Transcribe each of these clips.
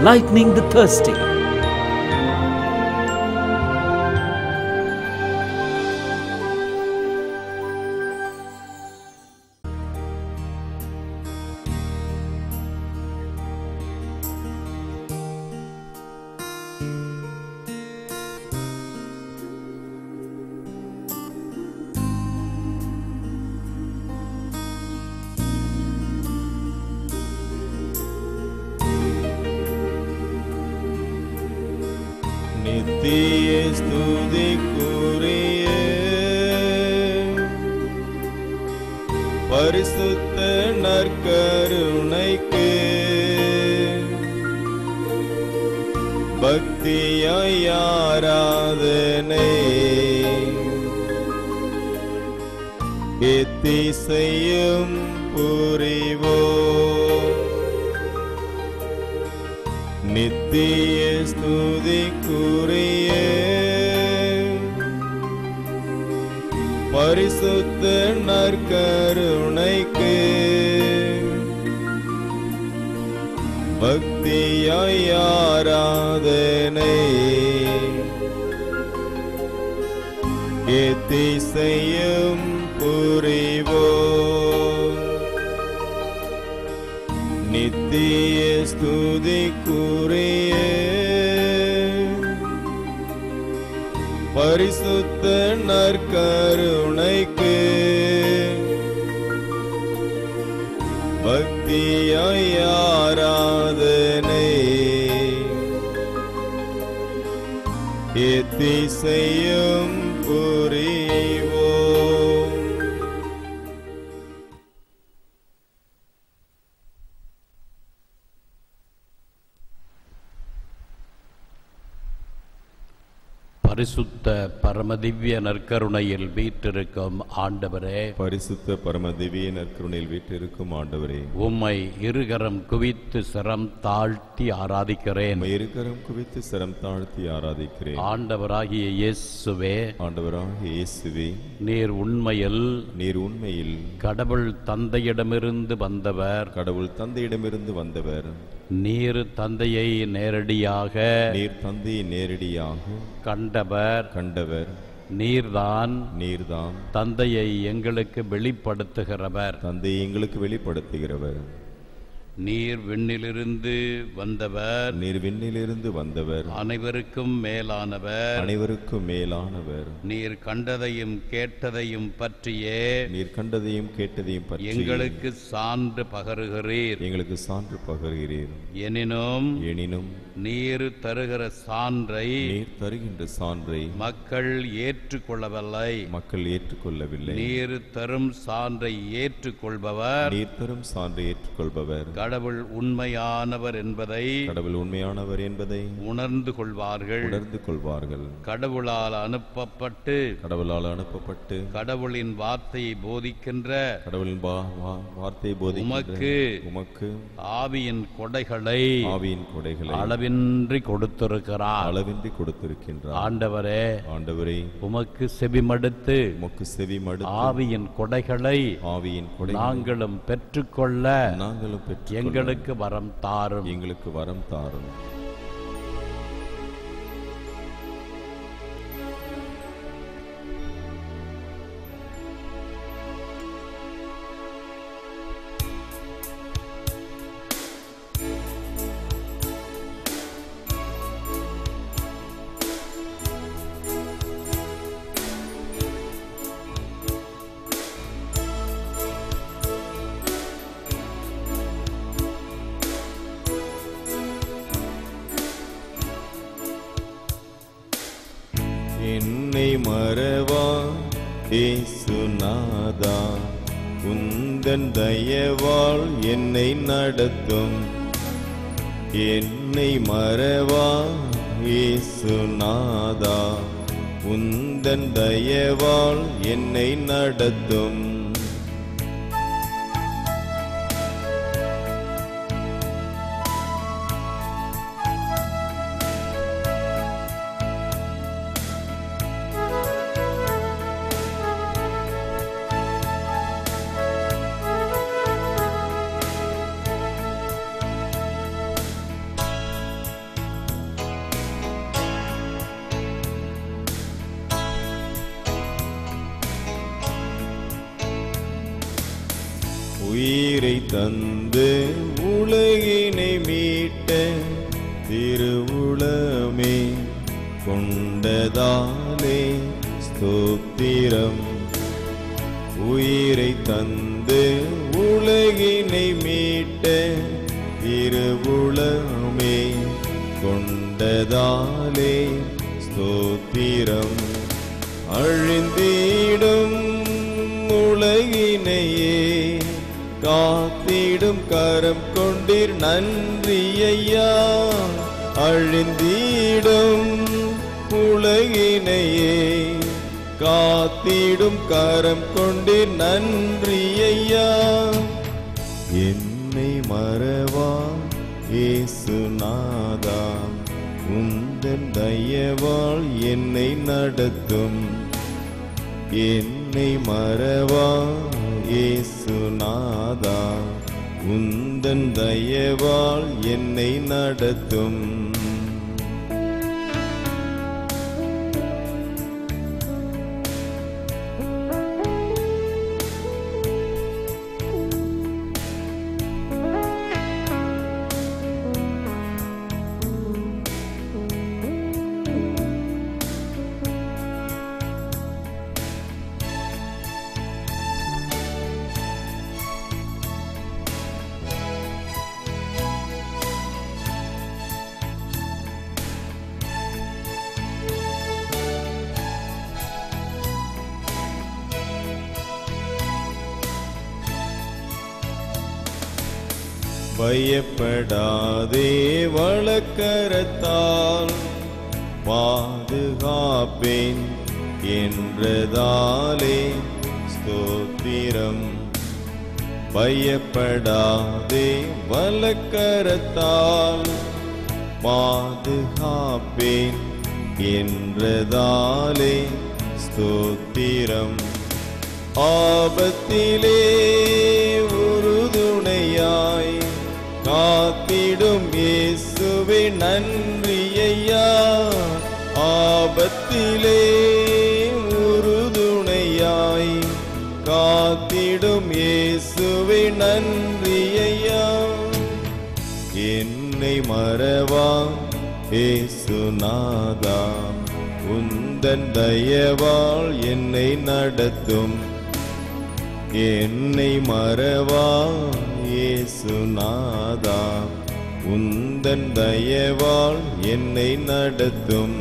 enlightening the thirsty. நித்திய ஸ்துதிக்குரிய பரிசுத்த நற்கருணைக்கு பக்தியாய் ஆராதனை எத்திசையும் புரிவோம் நித்திய ஸ்துதிக்குரிய பரிசுத்த நற்கருணைக்கு பக்தியாய் ஆராதனை எத்திசையும் புரிவோம் நித்திய ஸ்துதிக்குரிய பரிசுத்த நற்கருணைக்கு பக்தியாய் ஆராதனை எத்திசையும் புரிவோம் பரிசுத்த பரமதிவ்ய நற்கருணையில் வீற்றிருக்கும் ஆண்டவரே பரிசுத்த பரம திவ்ய நற்கருணையில் வீட்டிருக்கும் ஆண்டவரே உம்மை இருகரம் குவித்து சிரம் தாழ்த்தி ஆராதிக்கிறேன் உம்மை இருக்கரம் குவித்து சிரம் தாழ்த்தி ஆராதிக்கிறேன் ஆண்டவராகிய இயேசுவே ஆண்டவராகிய இயேசுவே நீர் உண்மையில் நீர் உண்மையில் கடவுள் தந்தையிடமிருந்து வந்தவர் கடவுள் தந்தையிடமிருந்து வந்தவர் நீர் தந்தையை நேரடியாக நீர் தந்தையை நேரடியாக கண்டவர் கண்டவர் நீர்தான் நீர்தாம் தந்தையை எங்களுக்கு வெளிப்படுத்துகிறவர் தந்தை எங்களுக்கு வெளிப்படுத்துகிறவர் நீர் விண்ணிலிருந்து வந்தவர் நீர் விண்ணிலிருந்து வந்தவர் அனைவருக்கும் மேலானவர் அனைவருக்கும் மேலானவர் நீர் கண்டதையும் கேட்டதையும் பற்றியே நீர் கண்டதையும் கேட்டதையும் பற்றி எங்களுக்கு சான்று பகருகிறீர் எங்களுக்கு சான்று பகர்கிறீர் எனினும் எனினும் நீர் தருகிற சான்றை நீர் தருகின்ற சான்றை மக்கள் ஏற்றுக்கொள்ளவில்லை மக்கள் ஏற்றுக்கொள்ளவில்லை நீர் தரும் சான்றை ஏற்றுக்கொள்பவர் நீர் தரும் சான்றை ஏற்றுக்கொள்பவர் கடவுள் உண்மையானவர் என்பதை கடவுள் உண்மையானவர் என்பதை உணர்ந்து கொள்வார்கள் உணர்ந்து கொள்வார்கள் கடவுளால் அனுப்பப்பட்டு கடவுளால் அனுப்பப்பட்டு கடவுளின் வார்த்தையை போதிக்கின்ற கடவுளின் வா- வா- வார்த்தை போதிக்கின்ற உமக்கு உமக்கு ஆவியின் கொடைகளை ஆவியின் கொடைகளை அளவின்றி கொடுத்திருக்கிறார் அளவின்றி கொடுத்திருக்கின்றார் ஆண்டவரே ஆண்டவரே உமக்கு செவிமடுத்து உமக்கு செவி மடுத்து ஆவியின் கொடைகளை ஆவியின் கொடை நாங்களும் பெற்றுக்கொள்ள நாங்களும் பெற்று எங்களுக்கு வரம் தாரும் எங்களுக்கு வரம் தாரும் என்னை மறவா ஏசுநாதா உந்தன் தயவால் என்னை நடத்தும் என்னை மறவா ஏசுநாதா உந்தன் தயவால் என்னை நடத்தும் உயிரை தந்து உலகினை மீட்ட திருவுளமே கொண்டதாலே ஸ்தோத்திரம் உயிரை தந்து உலகினை மீட்ட திருவுளமே கொண்டதாலே ஸ்தோத்திரம் அழிந்திடும் உலகினையே காத்திடும் கரம் கொண்டீர் நன்றி ஐயா அழிந்திடும் உலகினையே காத்திடும் கரம் கொண்டீர் நன்றி ஐயா என்னை மறவா இயேசுநாதா உந்தன் தயவால் என்னை நடத்தும் என்னை மறவா இயேசுநாதா உந்தன் தயவால் என்னை நடத்தும் பயப்படாதே வழக்கரத்தால் பாதுகாப்பேன் என்றதாலே ஸ்தோத்திரம் பயப்படாதே வழக்கரத்தால் பாதுகாப்பேன் என்றதாலே ஸ்தோத்திரம் ஆபத்திலே உறுதுணையாய் காத்திடும் இயேசுவே நன்றி ஐயா ஆபத்திலே உறுதுணையாய் காத்திடும் இயேசுவே நன்றி ஐயா என்னை மறவா ஏசுநாதா உந்தன் தயவால் என்னை நடத்தும் என்னை மறவா ஏசுநாதா உந்தன் தயவால் என்னை நடத்தும்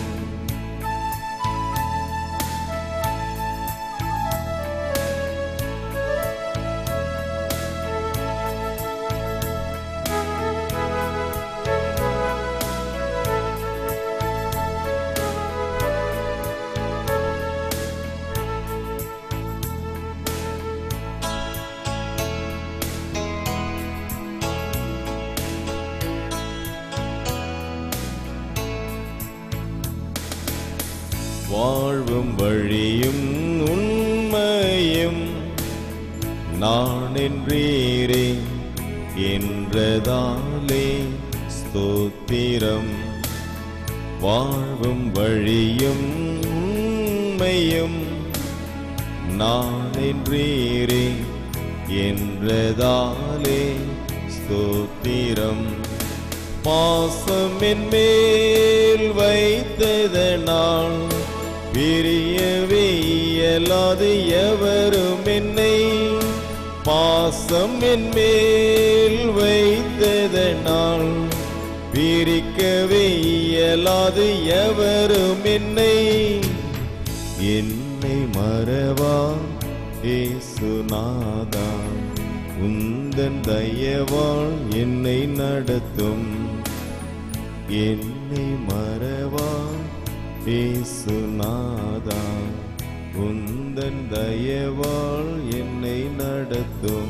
வாழ்வும் வழியும் உண்மையும் நான் என்றீரே என்றதாலே ஸ்தோத்திரம் வாழ்வும் வழியும் உண்மையும் நான் என்றீரே என்றதாலே ஸ்தோத்திரம் பாசம் என் மேல் வைத்ததனால் பிரியவே இயலாது எவரும் என்னை பாசம் என் மேல் வைத்ததனால் பிரிக்கவே இயலாது எவரும் என்னை என்னை மறவா ஏசுநாதா உந்தன் தயவால் என்னை நடத்தும் என்னை மறவா ஏசுநாதா உந்தன் தயவால் என்னை நடத்தும்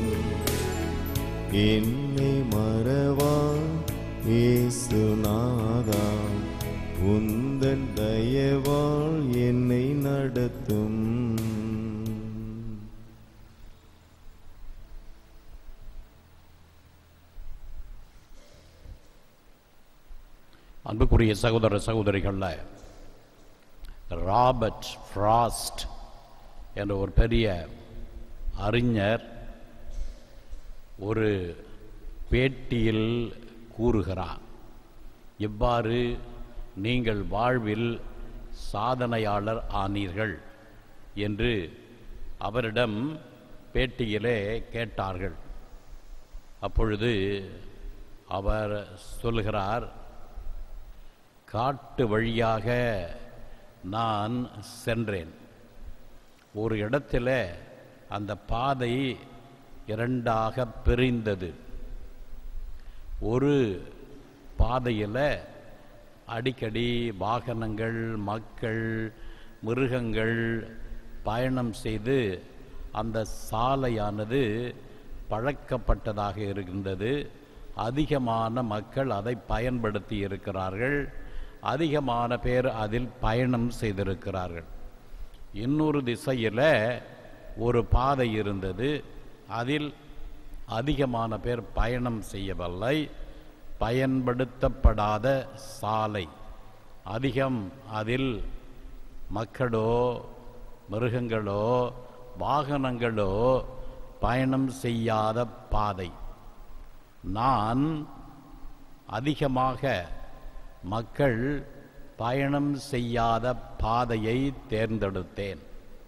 என்னை மறவா ஏசுநாதா உந்தன் தயவால் என்னை நடத்தும் அன்புக்குரிய சகோதர சகோதரிகளில் ராபர்ட் ஃப்ராஸ்ட் என்ற ஒரு பெரிய அறிஞர் ஒரு பேட்டியில் கூறுகிறார் இவ்வாறு நீங்கள் வாழ்வில் சாதனையாளர் ஆனீர்கள் என்று அவரிடம் பேட்டியிலே கேட்டார்கள் அப்பொழுது அவர் சொல்கிறார் காட்டு வழியாக நான் சென்றேன் ஒரு இடத்துல அந்த பாதை இரண்டாக பிரிந்தது ஒரு பாதையில் அடிக்கடி வாகனங்கள் மக்கள் மிருகங்கள் பயணம் செய்து அந்த சாலையானது பழக்கப்பட்டதாக இருக்கின்றது அதிகமான மக்கள் அதை பயன்படுத்தி இருக்கிறார்கள் அதிகமான பேர் அதில் பயணம் செய்திருக்கிறார்கள் இன்னொரு திசையில் ஒரு பாதை இருந்தது அதில் அதிகமான பேர் பயணம் செய்யவில்லை பயன்படுத்தப்படாத சாலை அதிகம் அதில் மக்களோ மிருகங்களோ வாகனங்களோ பயணம் செய்யாத பாதை நான் அதிகமாக மக்கள் பயணம் செய்யாத பாதையை தேர்ந்தெடுத்தேன்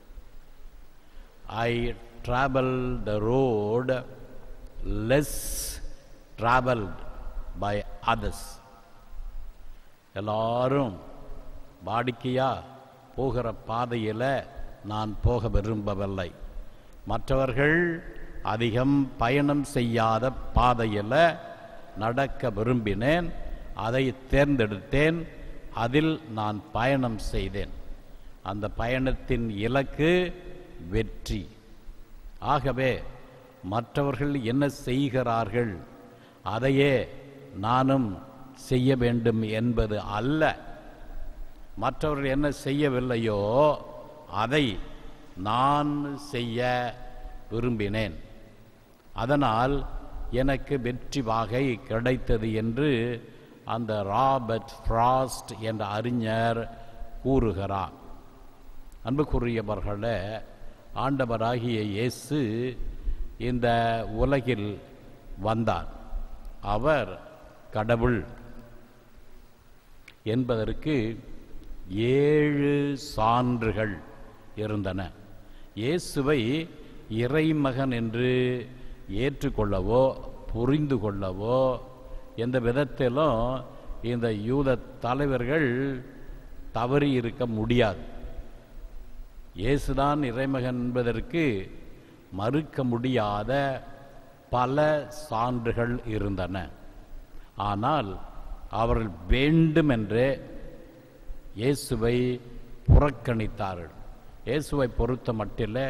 ஐ travel the road less traveled by others எல்லாரும் வாடிக்கையா போகிற பாதையில் நான் போக விரும்பவில்லை மற்றவர்கள் அதிகம் பயணம் செய்யாத பாதையில் நடக்க விரும்பினேன் அதை தேர்ந்தெடுத்தேன் அதில் நான் பயணம் செய்தேன் அந்த பயணத்தின் இலக்கு வெற்றி ஆகவே மற்றவர்கள் என்ன செய்கிறார்கள் அதையே நானும் செய்ய வேண்டும் என்பது அல்ல மற்றவர்கள் என்ன செய்யவில்லையோ அதை நான் செய்ய விரும்பினேன் அதனால் எனக்கு வெற்றி வாகை கிடைத்தது என்று அந்த ராபர்ட் ஃப்ராஸ்ட் என்ற அறிஞர் கூறுகிறார் அன்புக்குரியவர்களே ஆண்டவராகிய இயேசு இந்த உலகில் வந்தார் அவர் கடவுள் என்பதற்கு ஏழு சான்றுகள் இருந்தன இயேசுவை இறைமகன் என்று ஏற்றுக்கொள்ளவோ புரிந்து கொள்ளவோ எந்த விதத்திலும் இந்த யூத தலைவர்கள் தவறி இருக்க முடியாது இயேசுதான் இறைமகன் என்பதற்கு மறுக்க முடியாத பல சான்றுகள் இருந்தன ஆனால் அவர்கள் வேண்டுமென்றே இயேசுவை புறக்கணித்தார்கள் இயேசுவை பொறுத்த மட்டில்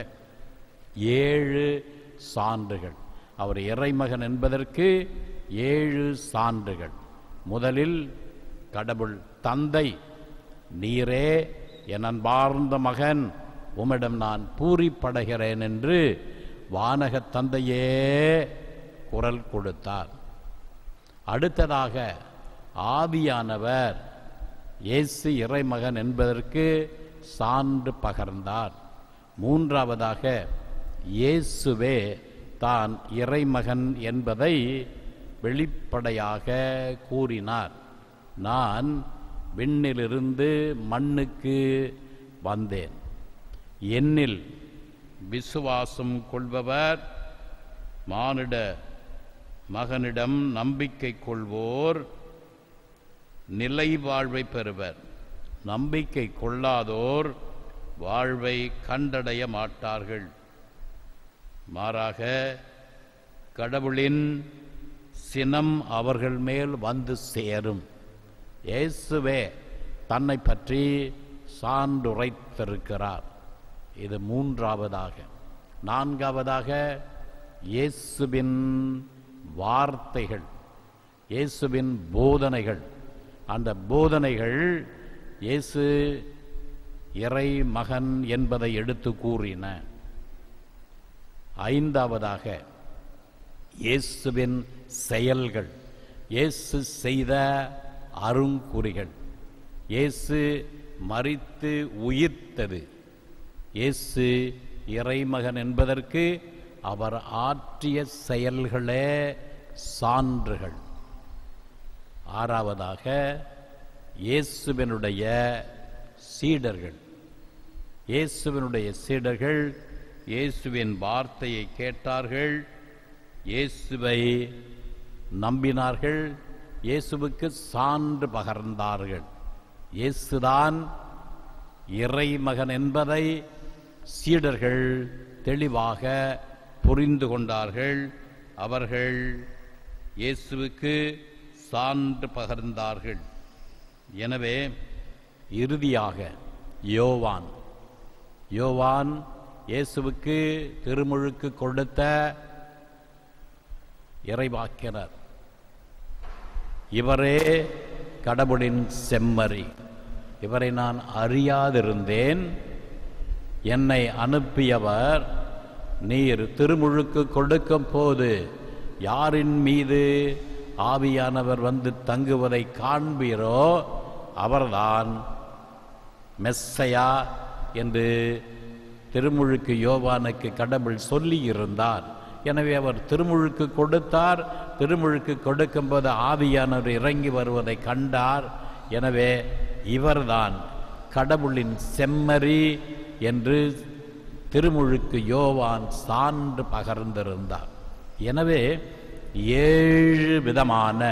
ஏழு சான்றுகள் அவர் இறைமகன் என்பதற்கு ஏழு சான்றுகள் முதலில் கடவுள் தந்தை நீரே என் அன்பார்ந்த மகன் உம்மிடம் நான் பூரிப்படைகிறேன் என்று வானகத் தந்தையே குரல் கொடுத்தார் அடுத்ததாக ஆவியானவர் இயேசு இறைமகன் என்பதற்கு சான்று பகர்ந்தார் மூன்றாவதாக இயேசுவே தான் இறைமகன் என்பதை வெளிப்படையாக கூறினார் நான் விண்ணிலிருந்து மண்ணுக்கு வந்தேன் என்னில் விசுவாசம் கொள்பவர் மானிட மகனிடம் நம்பிக்கை கொள்வோர் நிலை வாழ்வை பெறுவர் நம்பிக்கை கொள்ளாதோர் வாழ்வை கண்டடைய மாட்டார்கள் மாறாக கடவுளின் சினம் அவர்கள் மேல் வந்து சேரும் இயேசுவே தன்னை பற்றி சான்றுரைத்திருக்கிறார் இது மூன்றாவதாக நான்காவதாக இயேசுவின் வார்த்தைகள் இயேசுவின் போதனைகள் அந்த போதனைகள் இயேசு இறை மகன் என்பதை எடுத்து கூறின ஐந்தாவதாக இயேசுவின் செயல்கள் இயேசு செய்த அருங்குறிகள் இயேசு மரித்து உயிர்த்தது இயேசு இறைமகன் என்பதற்கு அவர் ஆற்றிய செயல்களே சான்றுகள் ஆறாவதாக இயேசுவினுடைய சீடர்கள் இயேசுவினுடைய சீடர்கள் இயேசுவின் வார்த்தையை கேட்டார்கள் இயேசுவை நம்பினார்கள் இயேசுவுக்கு சான்று பகர்ந்தார்கள் இயேசுதான் இறைமகன் என்பதை சீடர்கள் தெளிவாக புரிந்து கொண்டார்கள் அவர்கள் இயேசுவுக்கு சான்று பகர்ந்தார்கள் எனவே இறுதியாக யோவான் யோவான் இயேசுவுக்கு திருமுழுக்கு கொடுத்த இறைவாக்கினர் இவரே கடவுளின் செம்மறி இவரை நான் அறியாதிருந்தேன் என்னை அனுப்பியவர் நீர் திருமுழுக்கு கொடுக்கும் போது யாரின் மீது ஆவியானவர் வந்து தங்குவதை காண்பீரோ அவர்தான் மெஸ்ஸையா என்று திருமுழுக்கு யோவானுக்கு கடவுள் சொல்லி இருந்தார் எனவே அவர் திருமுழுக்கு கொடுத்தார் திருமுழுக்கு கொடுக்கும்போது ஆவியானவர் இறங்கி வருவதை கண்டார் எனவே இவர்தான் கடவுளின் செம்மறி என்று திருமுழுக்கு யோவான் சான்று பகர்ந்திருந்தார் எனவே ஏழு விதமான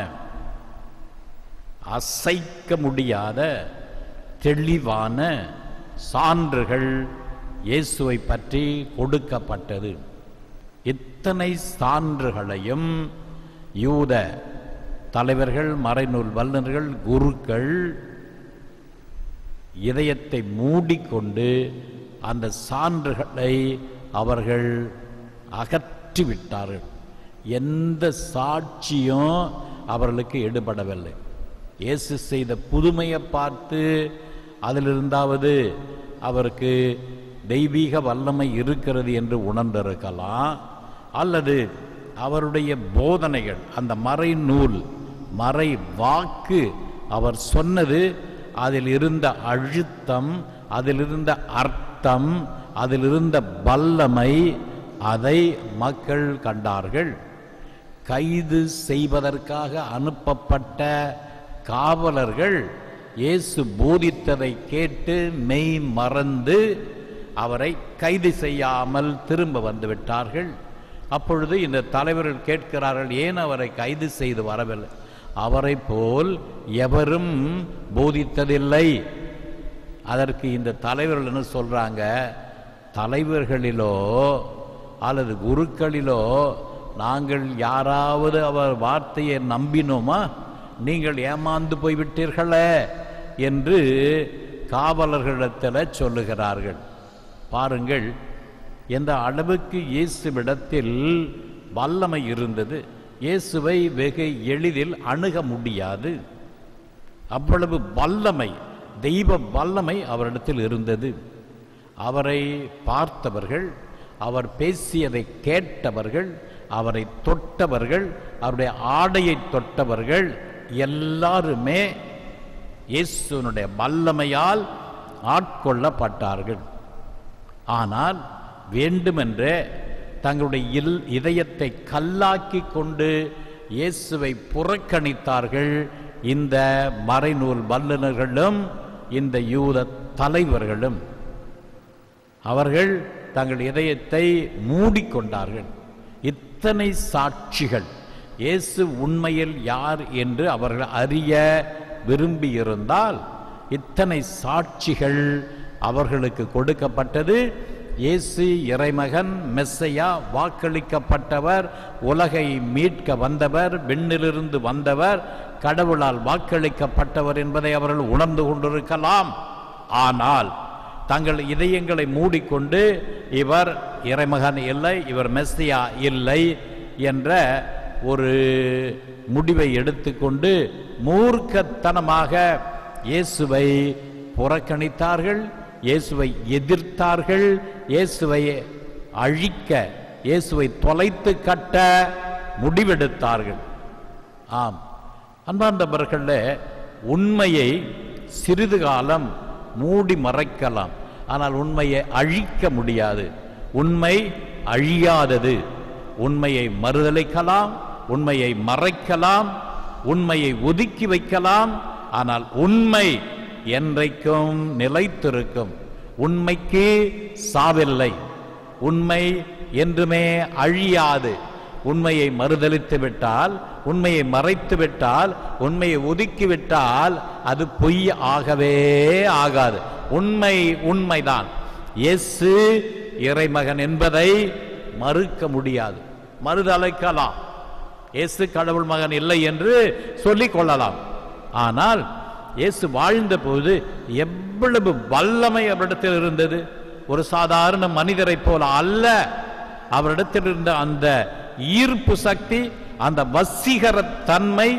அசைக்க முடியாத தெளிவான சான்றுகள் இயேசுவை பற்றி கொடுக்கப்பட்டது இத்தனை சான்றுகளையும் யூத தலைவர்கள் மறைநூல் வல்லுநர்கள் குருக்கள் இதயத்தை மூடிக்கொண்டு அந்த சான்றுகளை அவர்கள் அகற்றிவிட்டார்கள் எந்த சாட்சியும் அவர்களுக்கு எடுபடவில்லை இயேசு செய்த புதுமையை பார்த்து அதிலிருந்தாவது அவருக்கு தெய்வீக வல்லமை இருக்கிறது என்று உணர்ந்திருக்கலாம் அல்லது அவருடைய போதனைகள் அந்த மறை நூல் மறை வாக்கு அவர் சொன்னது அதில் இருந்த அழுத்தம் அதில் இருந்த அர்த்தம் அதில் இருந்த வல்லமை அதை மக்கள் கண்டார்கள் கைது செய்வதற்காக அனுப்பப்பட்ட காவலர்கள் இயேசு போதித்ததை கேட்டு மெய் மறந்து அவரை கைது செய்யாமல் திரும்ப வந்து விட்டார்கள் அப்பொழுது இந்த தலைவர்கள் கேட்கிறார்கள் ஏன் அவரை கைது செய்து வரவில்லை அவரை போல் எவரும் போதித்ததில்லை அதற்கு இந்த தலைவர்கள் என்ன சொல்றாங்க தலைவர்களிலோ அல்லது குருக்களிலோ நாங்கள் யாராவது அவர் வார்த்தையை நம்பினோமா நீங்கள் ஏமாந்து போய்விட்டீர்களே என்று காவலர்களிடத்தில் சொல்லுகிறார்கள் பாருங்கள் எந்த அளவுக்கு இயேசுவிடத்தில் வல்லமை இருந்தது இயேசுவை வெகு எளிதில் அணுக முடியாது அவ்வளவு வல்லமை தெய்வ வல்லமை அவரிடத்தில் இருந்தது அவரை பார்த்தவர்கள் அவர் பேசியதை கேட்டவர்கள் அவரை தொட்டவர்கள் அவருடைய ஆடையை தொட்டவர்கள் எல்லாருமே இயேசுனுடைய வல்லமையால் ஆட்கொள்ளப்பட்டார்கள் ஆனால் வேண்டுமென்றே தங்களுடைய இல் இதயத்தை கல்லாக்கி கொண்டு இயேசுவை புறக்கணித்தார்கள் இந்த மறைநூல் வல்லுநர்களும் இந்த யூத தலைவர்களும் அவர்கள் தங்கள் இதயத்தை மூடிக்கொண்டார்கள் இத்தனை சாட்சிகள் இயேசு உண்மையில் யார் என்று அவர்கள் அறிய விரும்பியிருந்தால் இத்தனை சாட்சிகள் அவர்களுக்கு கொடுக்கப்பட்டது இயேசு இறைமகன் மெஸ்ஸையா வாக்களிக்கப்பட்டவர் உலகை மீட்க வந்தவர் விண்ணிலிருந்து வந்தவர் கடவுளால் வாக்களிக்கப்பட்டவர் என்பதை அவர்கள் உணர்ந்து கொண்டிருக்கலாம் ஆனால் தங்கள் இதயங்களை மூடிக்கொண்டு இவர் இறைமகன் இல்லை இவர் மெஸ்ஸியா இல்லை என்ற ஒரு முடிவை எடுத்துக்கொண்டு மூர்க்கத்தனமாக இயேசுவை புறக்கணித்தார்கள் இயேசுவை எதிர்த்தார்கள் இயேசுவை அழிக்க இயேசுவை தொலைத்து கட்ட முடிவெடுத்தார்கள் ஆம் அன்பார்ந்தவர்கள உண்மையை சிறிது காலம் மூடி மறைக்கலாம் ஆனால் உண்மையை அழிக்க முடியாது உண்மை அழியாதது உண்மையை மறுதலிக்கலாம் உண்மையை மறைக்கலாம் உண்மையை ஒதுக்கி வைக்கலாம் ஆனால் உண்மை என்றைக்கும் நிலைத்திருக்கும் உண்மைக்கு சாவில்லை உண்மை என்றுமே அழியாது உண்மையை மறுதலித்து விட்டால் உண்மையை மறைத்து விட்டால் உண்மையை ஒதுக்கி விட்டால் அது பொய் ஆகவே ஆகாது உண்மை உண்மைதான் இயேசு இறைமகன் என்பதை மறுக்க முடியாது மறுதலைக்கலாம் இயேசு கடவுள் மகன் இல்லை என்று சொல்லிக் கொள்ளலாம் ஆனால் இயேசு வாழ்ந்த போது எவ்வளவு வல்லமை அவரிடத்தில் இருந்தது ஒரு சாதாரண மனிதரைப் போல அல்ல அவரிடத்தில் இருந்த அந்த ஈர்ப்பு சக்தி அந்த வசீகர தன்மை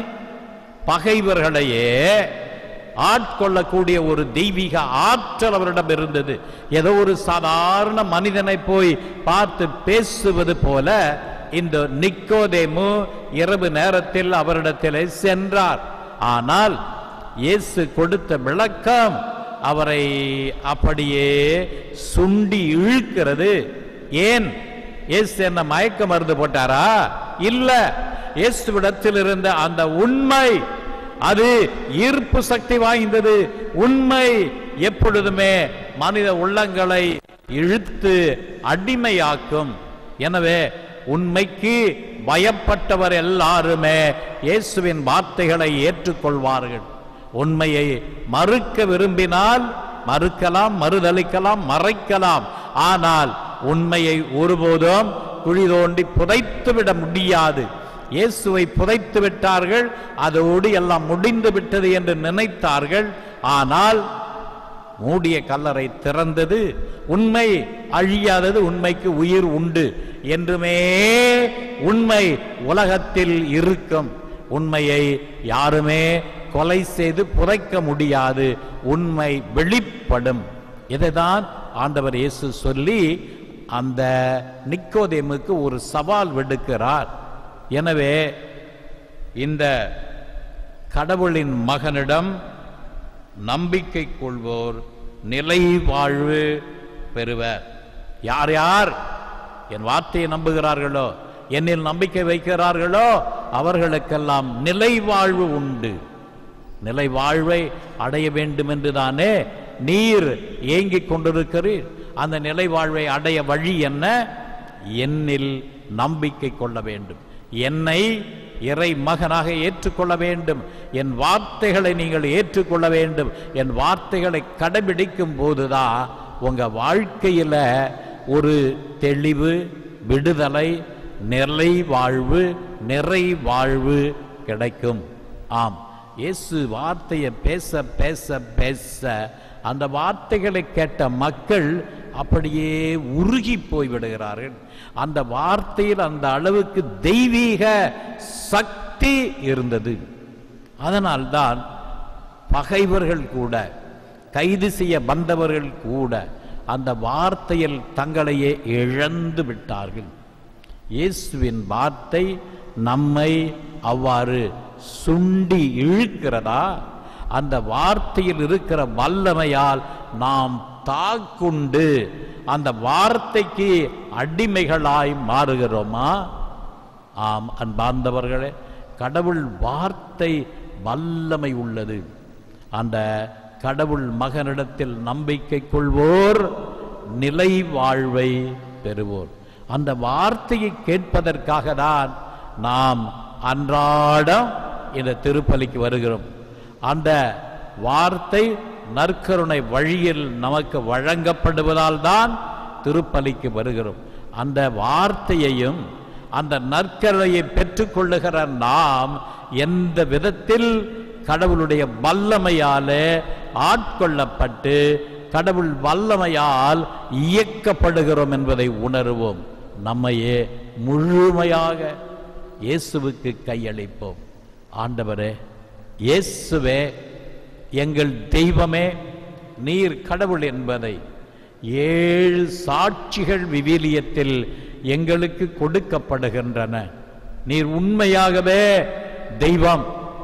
பகைவர்களையே ஆட்கொள்ளக்கூடிய ஒரு தெய்வீக ஆற்றல் அவரிடம் இருந்தது ஏதோ ஒரு சாதாரண மனிதனை போய் பார்த்து பேசுவது போல இந்த நிக்கோதேமு இரவு நேரத்தில் அவரிடத்தில் சென்றார் ஆனால் இயேசு கொடுத்த விளக்கம் அவரை அப்படியே சுண்டி இழுக்கிறது ஏன் இயேசு என்ன மயக்க மருந்து போட்டாரா இல்ல இயேசுவிடத்தில் இருந்த அந்த உண்மை அது ஈர்ப்பு சக்தி வாய்ந்தது உண்மை எப்பொழுதுமே மனித உள்ளங்களை இழுத்து அடிமையாக்கும் எனவே உண்மைக்கு பயப்பட்டவர் எல்லாருமே இயேசுவின் வார்த்தைகளை ஏற்றுக்கொள்வார்கள் உண்மையை மறுக்க விரும்பினால் மறுக்கலாம் மறுதலிக்கலாம் மறைக்கலாம் ஆனால் உண்மையை ஒருபோதும் குழி தோண்டி புதைத்து விட முடியாது இயேசுவை புதைத்து விட்டார்கள் அதோடு எல்லாம் முடிந்து விட்டது என்று நினைத்தார்கள் ஆனால் மூடிய கல்லறை திறந்தது உண்மை அழியாதது உண்மைக்கு உயிர் உண்டு என்றுமே உண்மை உலகத்தில் இருக்கும் உண்மையை யாருமே கொலை செய்து புதைக்க முடியாது உண்மை வெளிப்படும் இதைதான் ஆண்டவர் இயேசு சொல்லி அந்த நிக்கோதேமுக்கு ஒரு சவால் விடுக்கிறார் எனவே இந்த கடவுளின் மகனிடம் நம்பிக்கை கொள்வோர் நிலை வாழ்வு பெறுவர் யார் யார் என் வார்த்தையை நம்புகிறார்களோ என்னில் நம்பிக்கை வைக்கிறார்களோ அவர்களுக்கெல்லாம் நிலை வாழ்வு உண்டு நிலை வாழ்வை அடைய வேண்டும் என்று தானே நீர் ஏங்கிக் கொண்டிருக்கிறீர் அந்த நிலை வாழ்வை அடைய வழி என்ன என்னில் நம்பிக்கை கொள்ள வேண்டும் என்னை இறை மகனாக ஏற்றுக்கொள்ள வேண்டும் என் வார்த்தைகளை நீங்கள் ஏற்றுக்கொள்ள வேண்டும் என் வார்த்தைகளை கடைபிடிக்கும் போதுதான் உங்க வாழ்க்கையில ஒரு தெளிவு விடுதலை நிலை வாழ்வு நிறை வாழ்வு கிடைக்கும் ஆம் இயேசு வார்த்தையை பேச பேச பேச அந்த வார்த்தைகளை கேட்ட மக்கள் அப்படியே உருகி போய் விடுகிறார்கள் அந்த வார்த்தையில் அந்த அளவுக்கு தெய்வீக சக்தி இருந்தது அதனால்தான் பகைவர்கள் கூட கைது செய்ய வந்தவர்கள் கூட அந்த வார்த்தையில் தங்களையே இழந்து விட்டார்கள் இயேசுவின் வார்த்தை நம்மை அவ்வாறு சுண்டி இழுக்கிறதா அந்த வார்த்தையில் இருக்கிற வல்லமையால் நாம் தாக்குண்டு அந்த வார்த்தைக்கு அடிமைகளாய் மாறுகிறோமா ஆம் அன்பார்ந்தவர்களே கடவுள் வார்த்தை வல்லமை உள்ளது அந்த கடவுள் மகனிடத்தில் நம்பிக்கை கொள்வோர் நிலை வாழ்வை பெறுவோர் அந்த வார்த்தையை கேட்பதற்காக தான் நாம் அன்றாடம் இந்த திருப்பலிக்கு வருகிறோம் அந்த வார்த்தை நற்கருணை வழியில் நமக்கு வழங்கப்படுவதால் தான் திருப்பலிக்கு வருகிறோம் அந்த வார்த்தையையும் அந்த நற்கருணையை பெற்றுக்கொள்ளுகிற நாம் எந்த விதத்தில் கடவுளுடைய வல்லமையாலே ஆட்கொள்ளப்பட்டு கடவுள் வல்லமையால் இயக்கப்படுகிறோம் என்பதை உணருவோம் நம்மையே முழுமையாக இயேசுவுக்கு கையளிப்போம் ஆண்டவரே இயேசுவே எங்கள் தெய்வமே நீர் கடவுள் என்பதை ஏழு சாட்சிகள் விவிலியத்தில் எங்களுக்கு கொடுக்கப்படுகின்றன நீர் உண்மையாகவே தெய்வம்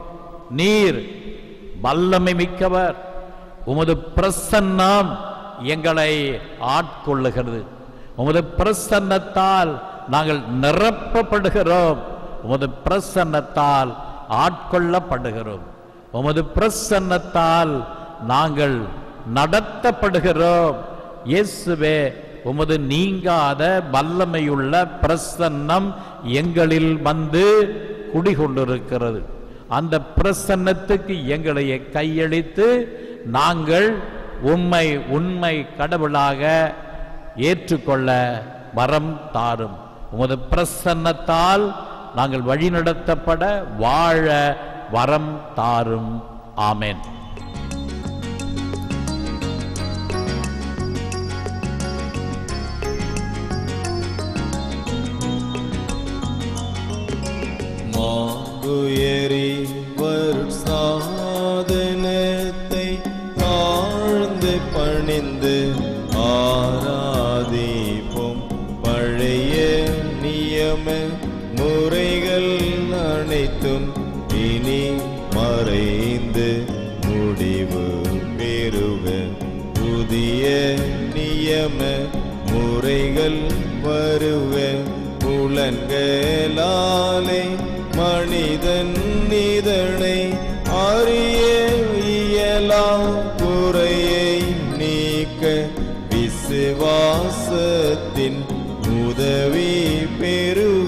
நீர் வல்லமை மிக்கவர் உமது பிரசன்னம் எங்களை ஆட்கொள்ளுகிறது உமது பிரசன்னத்தால் நாங்கள் நிரப்பப்படுகிறோம் உமது பிரசன்னத்தால் ஆட்கொள்ளப்படுகிறோம் உமது பிரசன்னத்தால் நாங்கள் நடத்தப்படுகிறோம் இயேசுவே உமது நீங்காத வல்லமையுள்ள பிரசன்னம் எங்களில் வந்து குடிகொண்டிருக்கிறது அந்த பிரசன்னத்துக்கு எங்களை கையளித்து நாங்கள் உம்மை உண்மை கடவுளாக ஏற்றுக்கொள்ள வரம் தாரும் உமது பிரசன்னத்தால் நாங்கள் வழிநடத்தப்பட வாழ வரம் தாரும் ஆமென் மாங்குயரி சாதனத்தை தாழ்ந்து பணிந்து ஆராதிப்போம் பழைய நியம முறைகள் அனைத்தும் இனி மறைந்து முடிவு பெறுக புதிய நியம முறைகள் வருவ புலன்களாலே மனிதன் இதனை அறிய இயலா குறையை நீக்க விசுவாசத்தின் உதவி பெறுக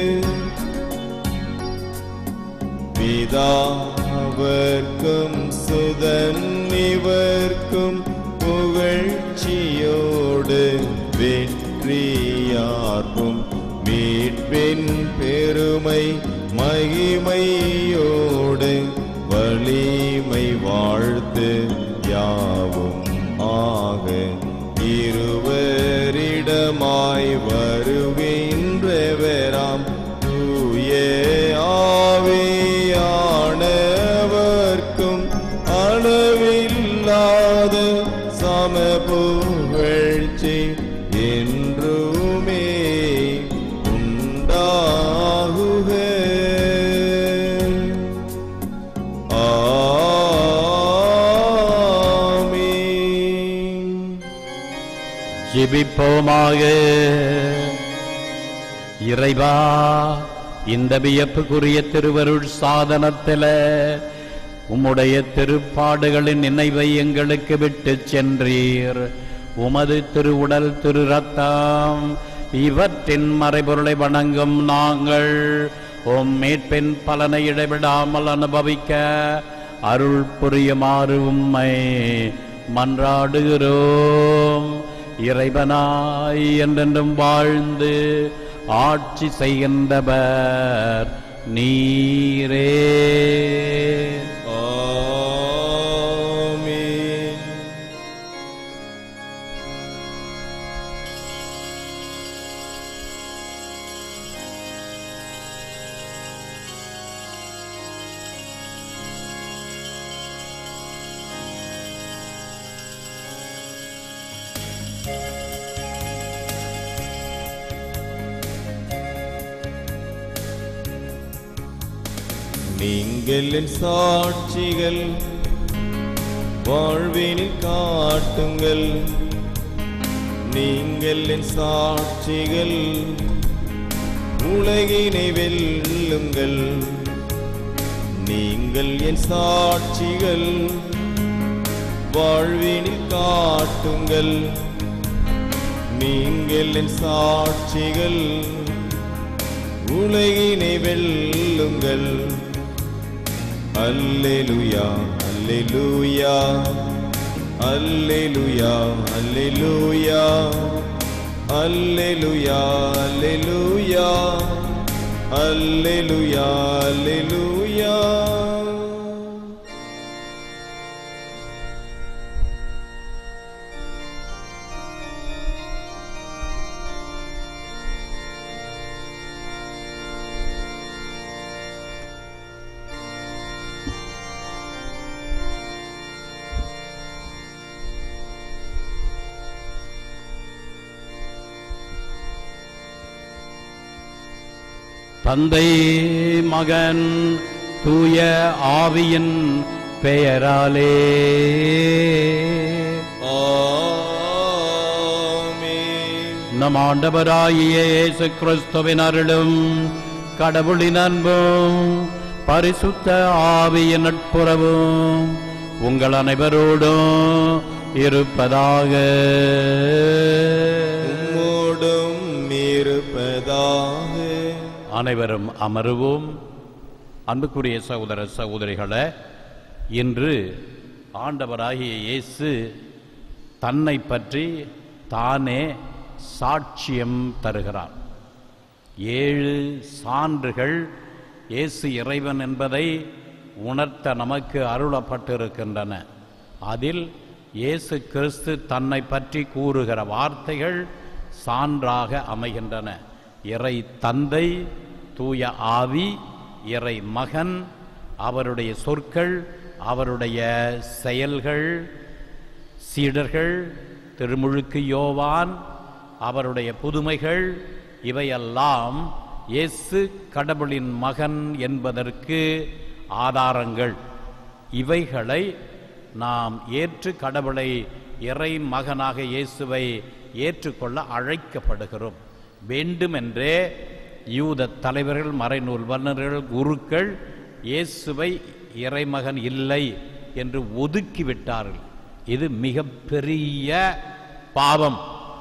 பிதாவர்க்கும் சுதன் இவர்க்கும் புகழ்ச்சியோடு வெற்றியார்க்கும் மீட்பின் பெருமை மகிமையோடு வலிமை வாழ்த்து யாவும் ஆக இருவரிடமாய் வருகின்றவராம் தூய ஆவியானவர்க்கும் அளவில்லாத சமபுகழ்ச்சி என்றுமே உண்டாகுக ஆமீன் ஜெபிப்போமாக இறைவா இந்த வியப்புக்குரிய திருவருள் சாதனத்தில உம்முடைய திருப்பாடுகளின் நினைவை எங்களுக்கு விட்டு சென்றீர் உமது திருவுடல் திரு ரத்தம் இவற்றின் மறைபொருளை வணங்கும் நாங்கள் உம் மீட்பின் பலனை இடைவிடாமல் அனுபவிக்க அருள் புரியுமாறு உம்மை மன்றாடுகிறோம் இறைவனாய் என்றென்றும் வாழ்ந்து ஆட்சி செய்கின்றவர் நீரே ஆமீன் நீங்கள் என் சாட்சிகள் வாழ்வினில் காட்டுங்கள் நீங்கள் என் சாட்சிகள் உலகினை வெல்லுங்கள் நீங்கள் என் சாட்சிகள் வாழ்வினில் காட்டுங்கள் நீங்கள் என் சாட்சிகள் உலகினை வெல்லுங்கள் அல்லேலுயா அல்லேலுயா அல்லேலுயா அல்லேலுயா அல்லேலுயா அல்லேலுயா அல்லேலுயா அல்லேலுயா தந்தை மகன் தூய ஆவியின் பெயராலே ஆமென் நம் ஆண்டவராகிய இயேசு கிறிஸ்துவின் அருளும் கடவுளின் அன்பும் பரிசுத்த ஆவியின் நட்புறவும் உங்கள் அனைவரோடும் இருப்பதாக உம்மோடும் இருப்பதாக அனைவரும் அமருவோம் அன்புக்குரிய சகோதர சகோதரிகளே இன்று ஆண்டவராகிய இயேசு தன்னை பற்றி தானே சாட்சியம் தருகிறார் ஏழு சான்றுகள் இயேசு இறைவன் என்பதை உணர்த்த நமக்கு அருளப்பட்டிருக்கின்றன அதில் இயேசு கிறிஸ்து தன்னை பற்றி கூறுகிற வார்த்தைகள் சான்றாக அமைகின்றன இறை தந்தை தூய ஆவி இறை மகன் அவருடைய சொற்கள் அவருடைய செயல்கள் சீடர்கள் திருமுழுக்கு யோவான் அவருடைய புதுமைகள் இவையெல்லாம் இயேசு கடவுளின் மகன் என்பதற்கு ஆதாரங்கள் இவைகளை நாம் ஏற்று கடவுளை இறை மகனாக இயேசுவை ஏற்றுக்கொள்ள அழைக்கப்படுகிறோம் வேண்டுமென்றே யூத தலைவர்கள் மறைநூல் வல்லுநர்கள் குருக்கள் இயேசுவை இறைமகன் இல்லை என்று ஒதுக்கிவிட்டார்கள் இது மிகப்பெரிய பாவம்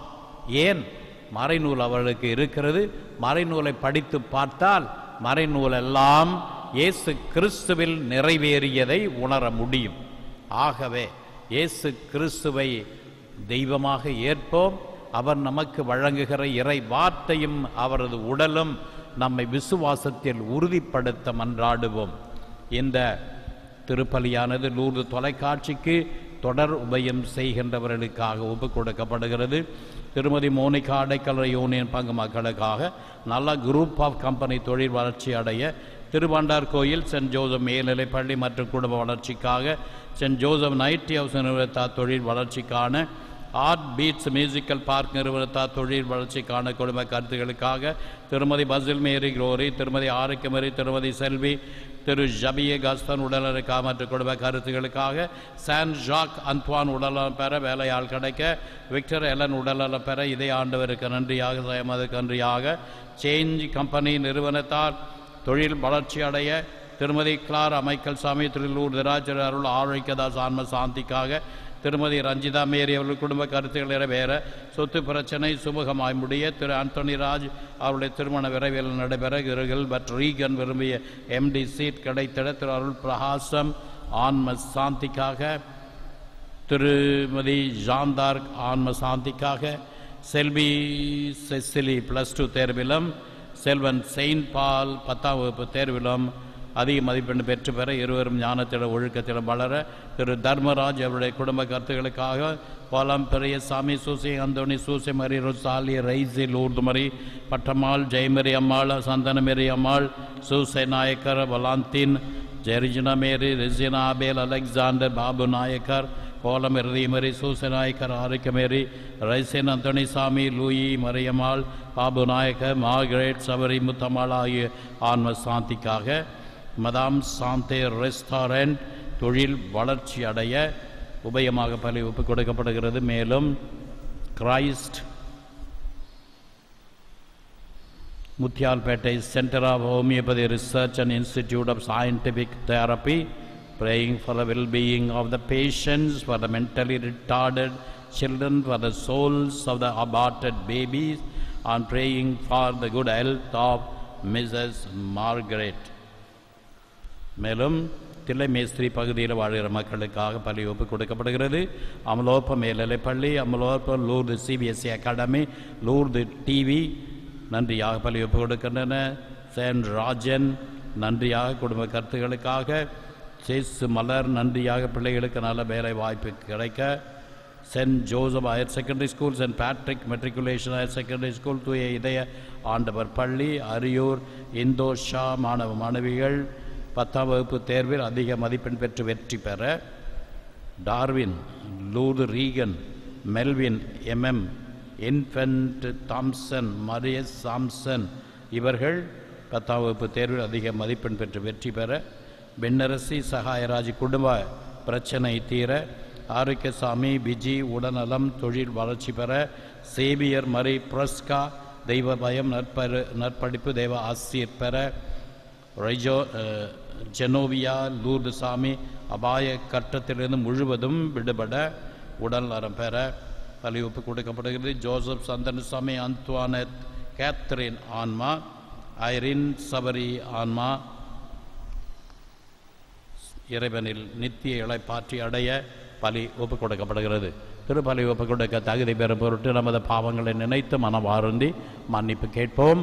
ஏன் மறைநூல் அவர்களுக்கு இருக்கிறது மறைநூலை படித்து பார்த்தால் மறைநூல் எல்லாம் இயேசு கிறிஸ்துவில் நிறைவேறியதை உணர முடியும் ஆகவே இயேசு கிறிஸ்துவை தெய்வமாக ஏற்போம் அவர் நமக்கு வழங்குகிற இறை வார்த்தையும் அவரது உடலும் நம்மை விசுவாசத்தில் உறுதிப்படுத்த மன்றாடுவோம் இந்த திருப்பலியானது லூர்து தொலைக்காட்சிக்கு தொடர் உபயம் செய்கின்றவர்களுக்காக ஒப்பு கொடுக்கப்படுகிறது திருமதி மோனிகா அடைக்கல யூனியன் பங்கு மக்களுக்காக நல்ல குரூப் ஆஃப் கம்பெனி தொழில் வளர்ச்சி அடைய திருவாண்டார் கோயில் சென்ட் ஜோசப் மேல்நிலைப் பள்ளி மற்றும் குடும்ப வளர்ச்சிக்காக சென்ட் ஜோசப் நைட்டி ஹவுஸ் நிறுவனத்தார் தொழில் வளர்ச்சிக்கான ஆர்ட் பீட்ஸ் மியூசிக்கல் பார்க் நிறுவனத்தார் தொழில் வளர்ச்சிக்கான குடும்ப கருத்துகளுக்காக திருமதி பசில் மேரி குளோரி திருமதி ஆரோக்கியமரி திருமதி செல்வி திரு ஜபிய கஸ்தன் உடல்நலக்காக மற்றும் குடும்ப கருத்துகளுக்காக சான் ஜாக் அந்த்வான் உடல்நலம் பெற வேலையாள் கிடைக்க விக்டர் எலன் உடல்நலம் பெற இதே ஆண்டவருக்கு நன்றியாக சயமதுக்கு நன்றியாக சேஞ்ச் கம்பெனி நிறுவனத்தார் தொழில் வளர்ச்சி அடைய திருமதி கிளார் அமைக்கல் சாமி திருலூர் திராட்சர் அருள் ஆரோக்கியதாஸ் ஆன்ம சாந்திக்காக திருமதி ரஞ்சிதா மேரி அவர்கள் குடும்ப கருத்துக்கள் நிறைவேற சொத்து பிரச்சனை சுமூகமாய் முடிய திரு ஆண்டோனி ராஜ் அவருடைய திருமண விரைவில் நடைபெற இருகில் பட் ரீகன் விரும்பிய எம்டி சீட் கிடைத்திட திரு அருள் பிரகாசம் ஆன்ம சாந்திக்காக திருமதி ஜான்தார்க் ஆன்ம சாந்திக்காக செல்வி செசிலி ப்ளஸ் டூ தேர்விலும் செல்வன் செயின்ட் பால் பத்தாம் வகுப்பு தேர்விலும் அதிக மதிப்பெண் பெற்று பெற இருவரும் ஞானத்திலும் ஒழுக்கத்திலும் வளர திரு தர்மராஜ் அவருடைய குடும்ப கருத்துக்களுக்காக கோலம் பெரிய சாமி சூசி அந்தோணி சூசி மரி ருசாலி ரைசி லூர்துமரி பட்டம்மாள் ஜெயமரி அம்மாள் சந்தனமேரி அம்மாள் சூசை நாயக்கர் வலாந்தின் ஜெரிஜினா மேரி ரிசினா ஆபேல் அலெக்சாண்டர் பாபு நாயக்கர் கோலம் இறுதிமரி சூசநாயக்கர் ஆரோக்கியமேரி ரைசன் அந்தோணி சாமி லூயி மரியம்மாள் பாபு நாயக்கர் மார்கரெட் சபரி முத்தம்மாள் ஆகிய ஆன்ம சாந்திக்காக மதாம் சாந்தே ரெஸ்டாரண்ட் தொழில் வளர்ச்சி அடைய உபயமாக பலி ஒப்புக் கொடுக்கப்படுகிறது மேலும் Christ Muthialpete Center of Homeopathy Research and Institute of Scientific Therapy, praying for the well-being of the patients, for the mentally retarded children, for the souls of the aborted babies, and praying for the good health of Mrs. Margaret. மேலும் தில்லை மேஸ்திரி பகுதியில் வாழ்கிற மக்களுக்காக பள்ளி ஒப்பு கொடுக்கப்படுகிறது அமலோப்ப மேல்நிலைப் பள்ளி Amalorpava Lourdu CBSE academy Lourdu TV நன்றியாக பள்ளி ஒப்பு கொடுக்கின்றன சேன் ராஜன் நன்றியாக குடும்ப கருத்துகளுக்காக சேசு மலர் நன்றியாக பிள்ளைகளுக்கு நல்ல வேலை வாய்ப்பு கிடைக்க Saint Joseph higher secondary school Saint Patrick matriculation higher secondary school தூய இதய ஆண்டவர் பள்ளி அரியூர் இந்தோஷா மாணவ மாணவிகள் பத்தாம் வகுப்பு தேர்வில் அதிக மதிப்பெண் பெற்று வெற்றி பெற டார்வின் லூது ரீகன் மெல்வின் எம்எம் இன்ஃபென்ட் தாம்சன் மரியஸ் சாம்சன் இவர்கள் பத்தாம் வகுப்பு தேர்வில் அதிக மதிப்பெண் பெற்று வெற்றி பெற பெண்ணரசி சகாயராஜ் குடும்ப பிரச்சனை தீர ஆரோக்கியசாமி பிஜி உடல்நலம் தொழில் வளர்ச்சி பெற சேவியர் மரி பிரஸ்கா தெய்வ பயம் நற்பரு நற்படிப்பு தெய்வ ஆசிரியர் பெற ரைஜோ அஹ், ஜெனோவியா லூர்து சாமி அபாய கட்டத்திலிருந்து முழுவதும் விடுபட உடல் நலம் பெற பலிவப்பு கொடுக்கப்படுகிறது ஜோசப் சந்தனசாமி அந்துவானத் கேத்ரின் ஆன்மா ஐரின் சபரி ஆன்மா இறைவனில் நித்திய இளைப்பாற்றி அடைய பலி ஒப்பு கொடுக்கப்படுகிறது திருப்பலி ஒப்பு கொடுக்க தகுதி பெறும் பொருட்டு நமது பாவங்களை நினைத்து மனம் வாருந்தி மன்னிப்பு கேட்போம்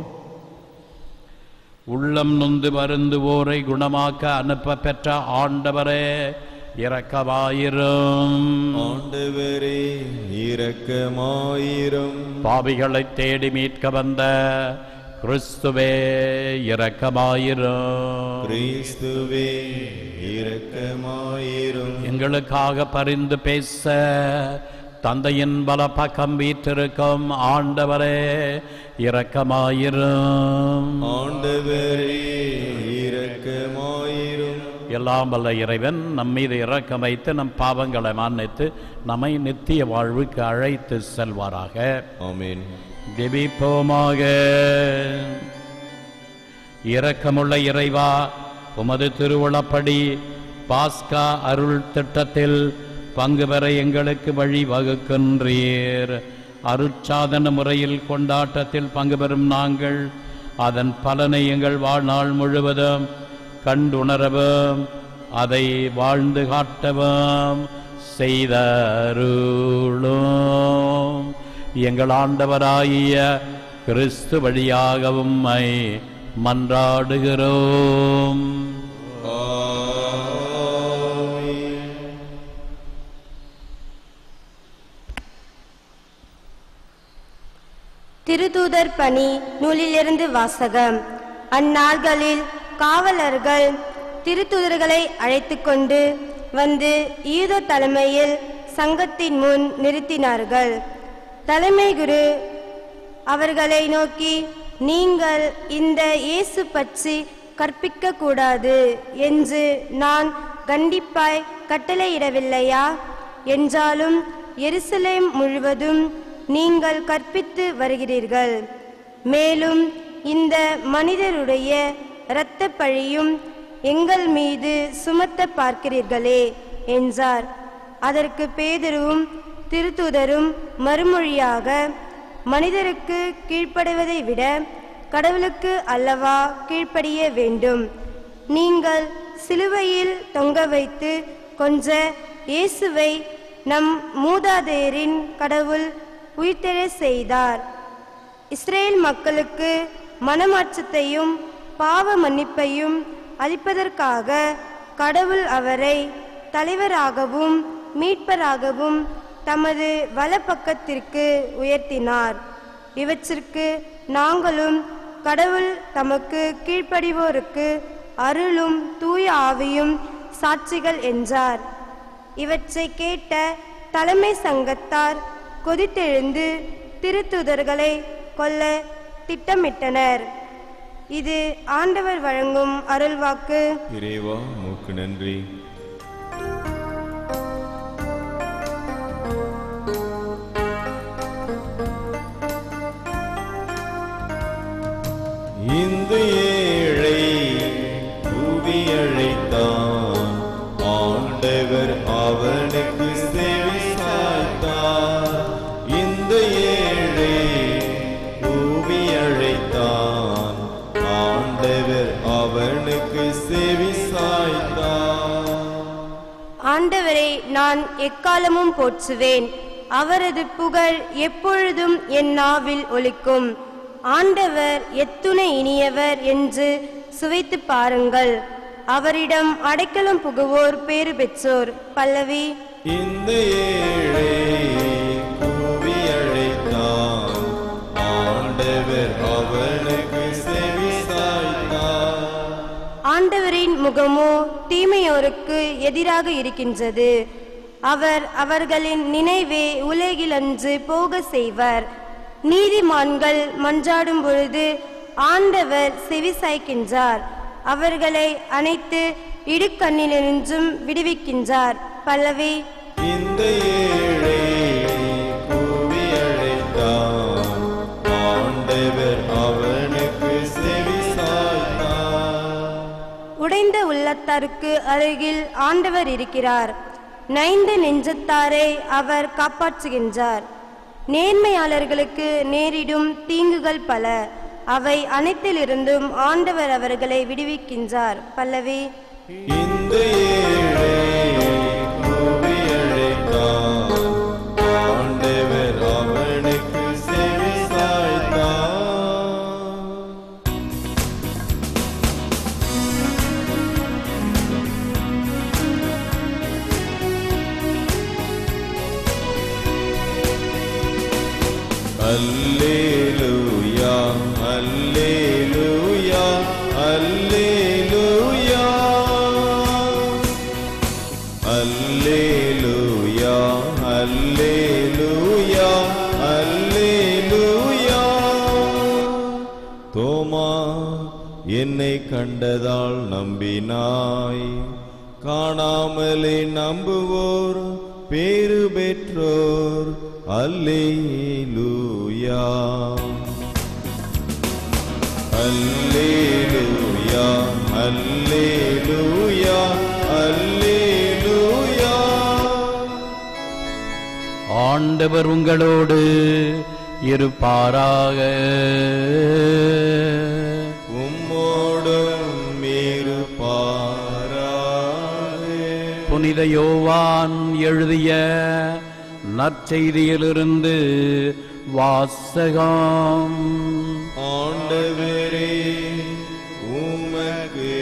உள்ளம் நொந்து வருந்துவோரை குணமாக்க அனுப்ப பெற்ற ஆண்டவரே இரக்கமாயிரும் ஆண்டவரே இரக்கமாயிரும் பாவிகளை தேடி மீட்க வந்த கிறிஸ்துவே இரக்கமாயிரும் கிறிஸ்துவே இரக்கமாயிரும் எங்களுக்காக பரிந்து பேச தந்தையின் பல பக்கம் வீற்றிருக்கும் ஆண்டவரே இரக்கமாயிரும் ஆண்டவரே இரக்கமாயிரும் எல்லாம் வல்ல இறைவன் நம் மீது இரக்கம் வைத்து நம் பாவங்களை மன்னித்து நம்மை நித்திய வாழ்வுக்கு அழைத்து செல்வாராக ஆமென் ஜெபிப்போமாக இரக்கமுள்ள இறைவா உமது திருவுளப்படி பாஸ்கா அருள் திட்டத்தில் பங்கு பெற எங்களுக்கு வழி வகுக்கின்றீர் அருட்சாதன முறையில் கொண்டாட்டத்தில் பங்கு பெறும் நாங்கள் அதன் பலனை எங்கள் வாழ்நாள் முழுவதும் கண்டுணரவும் அதை வாழ்ந்து காட்டவும் செய்தருளும் எங்கள் ஆண்டவராகிய கிறிஸ்து வழியாகவும் உம்மை மன்றாடுகிறோம் ஆமென் திருதூதர் பணி நூலிலிருந்து வாசகம் அந்நாள்களில் காவலர்கள் திருத்தூதர்களை அழைத்துக் கொண்டு வந்து யூத தலைமையில் சங்கத்தின் முன் நிறுத்தினார்கள் தலைமை குரு அவர்களை நோக்கி நீங்கள் இந்த இயேசு பற்றி கற்பிக்க கூடாது என்று நான் கண்டிப்பாய் கட்டளையிடவில்லையா என்றாலும் எருசலேம் முழுவதும் நீங்கள் கற்பித்து வருகிறீர்கள் மேலும் இந்த மனிதருடைய இரத்த பழியும் எங்கள் மீது சுமத்த பார்க்கிறீர்களே என்றார் அதற்கு பேதுருவும் திருத்துதரும் மறுமொழியாக மனிதருக்கு கீழ்ப்படுவதை விட கடவுளுக்கு அல்லவா கீழ்ப்படிய வேண்டும் நீங்கள் சிலுவையில் தொங்க வைத்து கொஞ்ச இயேசுவை நம் மூதாதையரின் கடவுள் உயிர்த்தெழச் செய்தார் இஸ்ரேல் மக்களுக்கு மனமாற்றத்தையும் பாவ மன்னிப்பையும் அளிப்பதற்காக கடவுள் அவரை தலைவராகவும் மீட்பராகவும் தமது வலப்பக்கத்திற்கு உயர்த்தினார் இவற்றிற்கு நாங்களும் கடவுள் தமக்கு கீழ்ப்படிவோருக்கு அருளும் தூய ஆவியும் சாட்சிகள் என்றார் இவற்றை கேட்ட தலைமை சங்கத்தார் கொதித்தெழுந்து திருத்துதர்களை கொல்ல திட்டமிட்டனர் இது ஆண்டவர் வழங்கும் அருள்வாக்கு இறைவா மூக்கு நன்றி இந்த ஏழை கூவி அழைத்தான் ஆண்டவர் அவனுக்கு செவி சாய்த்தார் இந்த ஏழை கூவி அழைத்தான் ஆண்டவர் அவனுக்கு செவி சாய்த்தார் ஆண்டவரை நான் எக்காலமும் போற்றுவேன் அவரது புகழ் எப்பொழுதும் என் நாவில் ஒலிக்கும் ஆண்டவர் எத்துணை இனியவர் என்று சுவைத்து பாருங்கள் அவரிடம் அடைக்கலம் புகுவோர் பேறு பெற்றோர் பல்லவி இந்த ஏழை கூவி அழைத்தான் ஆண்டவர் அவனுக்கு செவி சாய்த்தார் ஆண்டவரின் முகமோ தீமையோருக்கு எதிராக இருக்கின்றது அவர் அவர்களின் நினைவே உலகிலன்று போக செய்வர் நீதிமான்கள் மன்றாடும் பொழுது ஆண்டவர் செவிசாய்க்கின்றார் அவர்களை அனைத்து இடுக்கண்ணிலிருந்தும் விடுவிக்கின்றார் பல்லவி இந்த ஏழை கூவி அழைத்தான் ஆண்டவர் அவனுக்கு செவி சாய்த்தார் உடைந்த உள்ளத்தாருக்கு அருகில் ஆண்டவர் இருக்கிறார் நைந்த நெஞ்சத்தாரை அவர் காப்பாற்றுகின்றார் நேர்மையாளர்களுக்கு நேரிடும் தீங்குகள் பல அவை அனைத்திலிருந்தும் ஆண்டவர் அவர்களை விடுவிக்கின்றார் பல்லவி இந்த ஏழை கூவி அழைத்தான் ஆண்டவர் அவனுக்கு செவி சாய்த்தார் அல்லேலூயா அல்லேலூயா அல்லேலூயா அல்லேலூயா அல்லேலூயா அல்லேலூயா தோமா என்னை கண்டதால் நம்பினாய் காணாமலே நம்புவோர் பேறு பெற்றோர் அல்லேலூயா அல்லேலூயா அல்லேலூயா அல்லேலூயா ஆண்டவர் உங்களோடு இருப்பாராக உம்மோடும் இருப்பாராக புனித யோவான் எழுதிய நற்செய்தியிலிருந்து வாசகம் ஆண்டவரே உமக்கு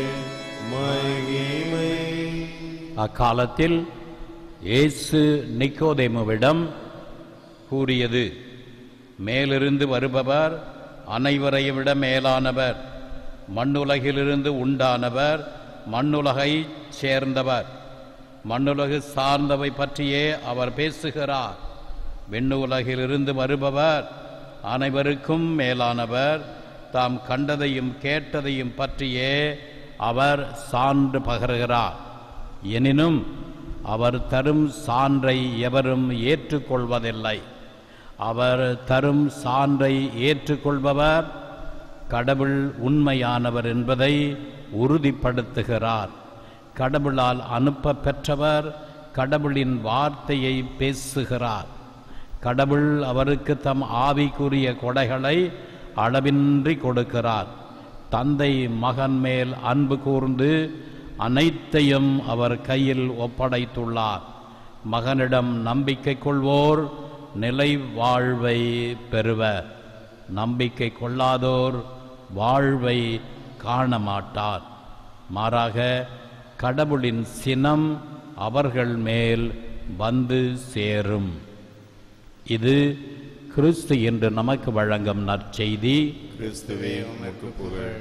மகிமை அக்காலத்தில் இயேசு நிக்கோதேமுவிடம் கூறியது மேலிருந்து வருபவர் அனைவரையும் விட மேலானவர் மண்ணுலகிலிருந்து உண்டானவர் மண்ணுலகைச் சேர்ந்தவர் மண்ணுலகு சார்ந்தவை பற்றியே அவர் பேசுகிறார் விண்ணுலகிலிருந்து வருபவர் அனைவருக்கும் மேலானவர் தாம் கண்டதையும் கேட்டதையும் பற்றியே அவர் சான்று பகருகிறார் எனினும் அவர் தரும் சான்றை எவரும் ஏற்றுக்கொள்வதில்லை அவர் தரும் சான்றை ஏற்றுக்கொள்பவர் கடவுள் உண்மையானவர் என்பதை உறுதிப்படுத்துகிறார் கடவுளால் அனுப்ப பெற்றவர் கடவுளின் வார்த்தையை பேசுகிறார் கடவுள் அவருக்கு தம் ஆவிக்குரிய கொடைகளை அளவின்றி கொடுக்கிறார் தந்தை மகன் மேல் அன்பு கூர்ந்து அனைத்தையும் அவர் கையில் ஒப்படைத்துள்ளார் மகனிடம் நம்பிக்கை கொள்வோர் நிலை வாழ்வை பெறுவர் நம்பிக்கை கொள்ளாதோர் வாழ்வை காண மாட்டார் மாறாக கடவுளின் சினம் அவர்கள் மேல் வந்து சேரும் இது கிறிஸ்து என்று நமக்கு வழங்கும் நற்செய்தி கிறிஸ்துவே உமக்கு புகழ்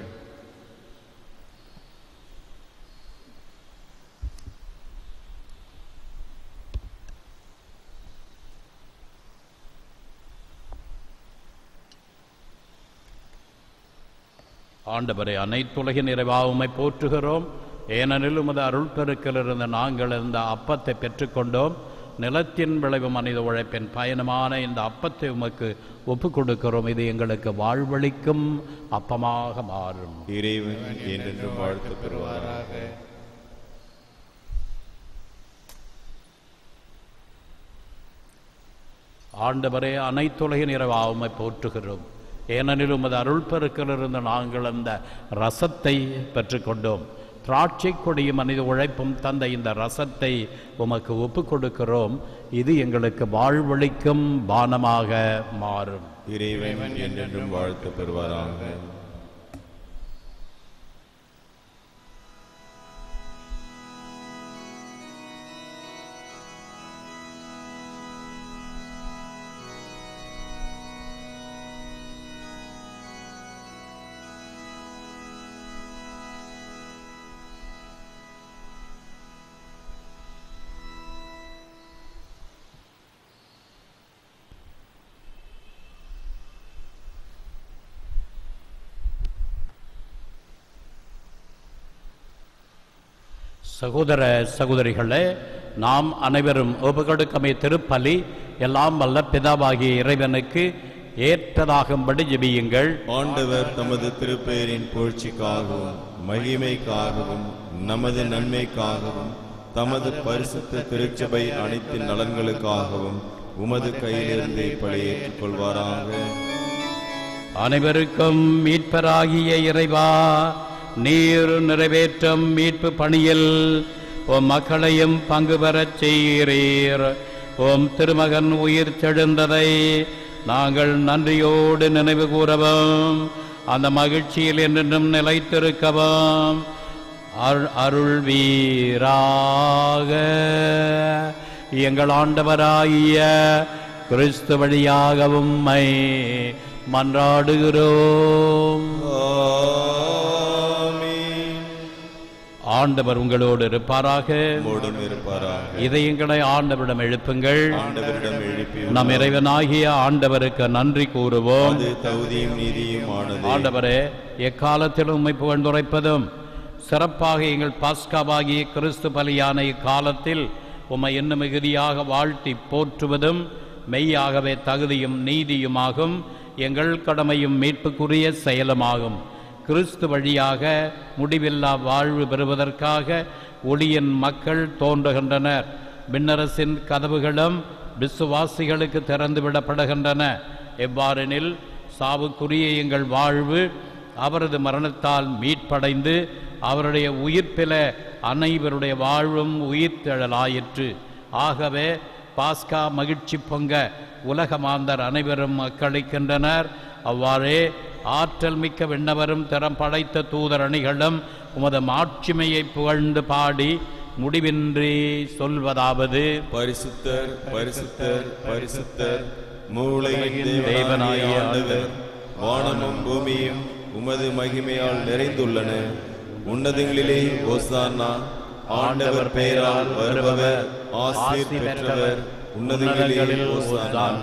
ஆண்டவரை அனைத்துலகின் நிறைவாவுமை போற்றுகிறோம் ஏனெனில் உமது அருள் பெருக்கிலிருந்து நாங்கள் இந்த அப்பத்தை பெற்றுக்கொண்டோம் நிலத்தின் விளைவு மனித உழைப்பின் பயணமான இந்த அப்பத்தை உமக்கு ஒப்புக் கொடுக்கிறோம் இது எங்களுக்கு வாழ்வளிக்கும் அப்பமாக மாறும் இறைவன் என்றென்றும் வாழ்த்து பெறுவாராக ஆண்டவரே அனைத்துலகின் நிறைவாவுமை போற்றுகிறோம் ஏனெனில் உமது அருள் பெருக்கிலிருந்து நாங்கள் அந்த ரசத்தை பெற்றுக்கொண்டோம் திராட்சை கொடியும் மனித உழைப்பும் தந்த இந்த ரசத்தை உமக்கு ஒப்புக் கொடுக்கிறோம் இது எங்களுக்கு வாழ்வளிக்கும் பானமாக மாறும் இறைவன் என்றென்றும் வாழ்த்து பெறுவாராக சகோதர சகோதரிகளே நாம் அனைவரும் ஒப்புக்கொடுக்கமே திருப்பலி எல்லாம் வல்ல பிதாவாகிய இறைவனுக்கு ஏற்றதாகும்படி ஜெபியுங்கள் ஆண்டவர் தமது திருப்பெயரின் புகழ்ச்சிக்காகவும் மகிமைக்காகவும் நமது நன்மைக்காகவும் தமது பரிசுத்த திருச்சபை அனைத்து நலன்களுக்காகவும் உமது கையிலிருந்து இப்படி ஏற்றுக்கொள்வாராக அனைவருக்கும் மீட்பராகிய இறைவா நீர் நிறைவேற்றும் மீட்பு பணியில் உம் மக்களையும் பங்கு பெறச் செய்கிறீர் உம் திருமகன் உயிர் தெழுந்ததை நாங்கள் நன்றியோடு நினைவு கூறவும் அந்த மகிழ்ச்சியில் என்றென்றும் நிலைத்திருக்கவும் அருள் அருள்வீராக எங்கள் ஆண்டவராகிய கிறிஸ்து வழியாக உம்மை மன்றாடுகிறோம் ஆமென். ஆண்டவர் உங்களோடு இருப்பாராக உம்மோடும் இருப்பாராக இதயங்களை ஆண்டவரிடம் எழுப்புங்கள் ஆண்டவரிடம் எழுப்பி நம் இறைவனாகிய ஆண்டவருக்கு நன்றி கூறுவோம் அது தகுதியும் நீதியும் ஆனது ஆண்டவரே எக்காலத்திலும் உம்மை புகழ்ந்துரைப்பதும் சிறப்பாக எங்கள் பாஸ்காவாகிய கிறிஸ்து பலியான இக்காலத்தில் உம்மை இன்னும் மிகுதியாக வாழ்த்தி போற்றுவதும் மெய்யாகவே தகுதியும் நீதியுமாகும் எங்கள் கடமையும் மீட்புக்குரிய செயலுமாகும் கிறிஸ்து வழியாக முடிவில்லா வாழ்வு பெறுவதற்காக ஒளியின் மக்கள் தோன்றுகின்றனர் விண்ணரசின் கதவுகளும் விசுவாசிகளுக்கு திறந்துவிடப்படுகின்றன எவ்வாறெனில் சாவுக்குரிய எங்கள் வாழ்வு அவரது மரணத்தால் மீட்படைந்து அவருடைய உயிர்ப்பில அனைவருடைய வாழ்வும் உயிர்த்தெழலாயிற்று ஆகவே பாஸ்கா மகிழ்ச்சி பொங்க உலக மாந்தர் அனைவரும் அக்களிக்கின்றனர் அவ்வாறே ஆற்றல் மிக்க விண்ணவரும் திறம் படைத்த தூதரணிகளும் உமது மாட்சிமையை புகழ்ந்து பாடி முடிவின்றி சொல்வதாவது பரிசுத்தர் பரிசுத்தர் பரிசுத்தர் மூளை தேவனாகிய ஆண்டவர் வானமும் பூமியும் உமது மகிமையால் நிறைந்துள்ளன உன்னதங்களிலே ஓசானா ஆண்டவர் பெயரால் வருபவர் ஆசீர் பெற்றவர் உன்னதங்களிலே ஓசானா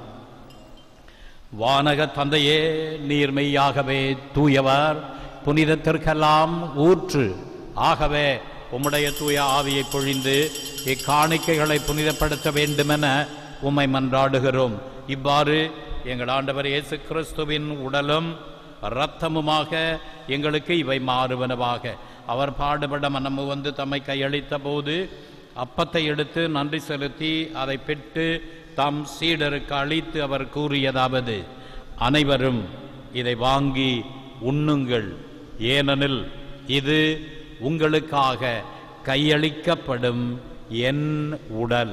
வானக தந்தையே நீர் மெய்யாகவே தூயவர் புனிதத்திற்கெல்லாம் ஊற்று ஆகவே உம்முடைய தூய ஆவியை பொழிந்து இக்காணிக்கைகளை புனிதப்படுத்த வேண்டுமென உம்மை மன்றாடுகிறோம் இவ்வாறு எங்கள் ஆண்டவர் இயேசு கிறிஸ்துவின் உடலும் இரத்தமுமாக எங்களுக்கு இவை மாறுவனவாக அவர் பாடுபட மனமு வந்து தம்மை கையளித்த போது அப்பத்தை எடுத்து நன்றி செலுத்தி அதை பெற்று தம் சீடருக்கு அளித்து அவர் கூறியதாவது அனைவரும் இதை வாங்கி உண்ணுங்கள் ஏனெனில் இது உங்களுக்காக கையளிக்கப்படும் என் உடல்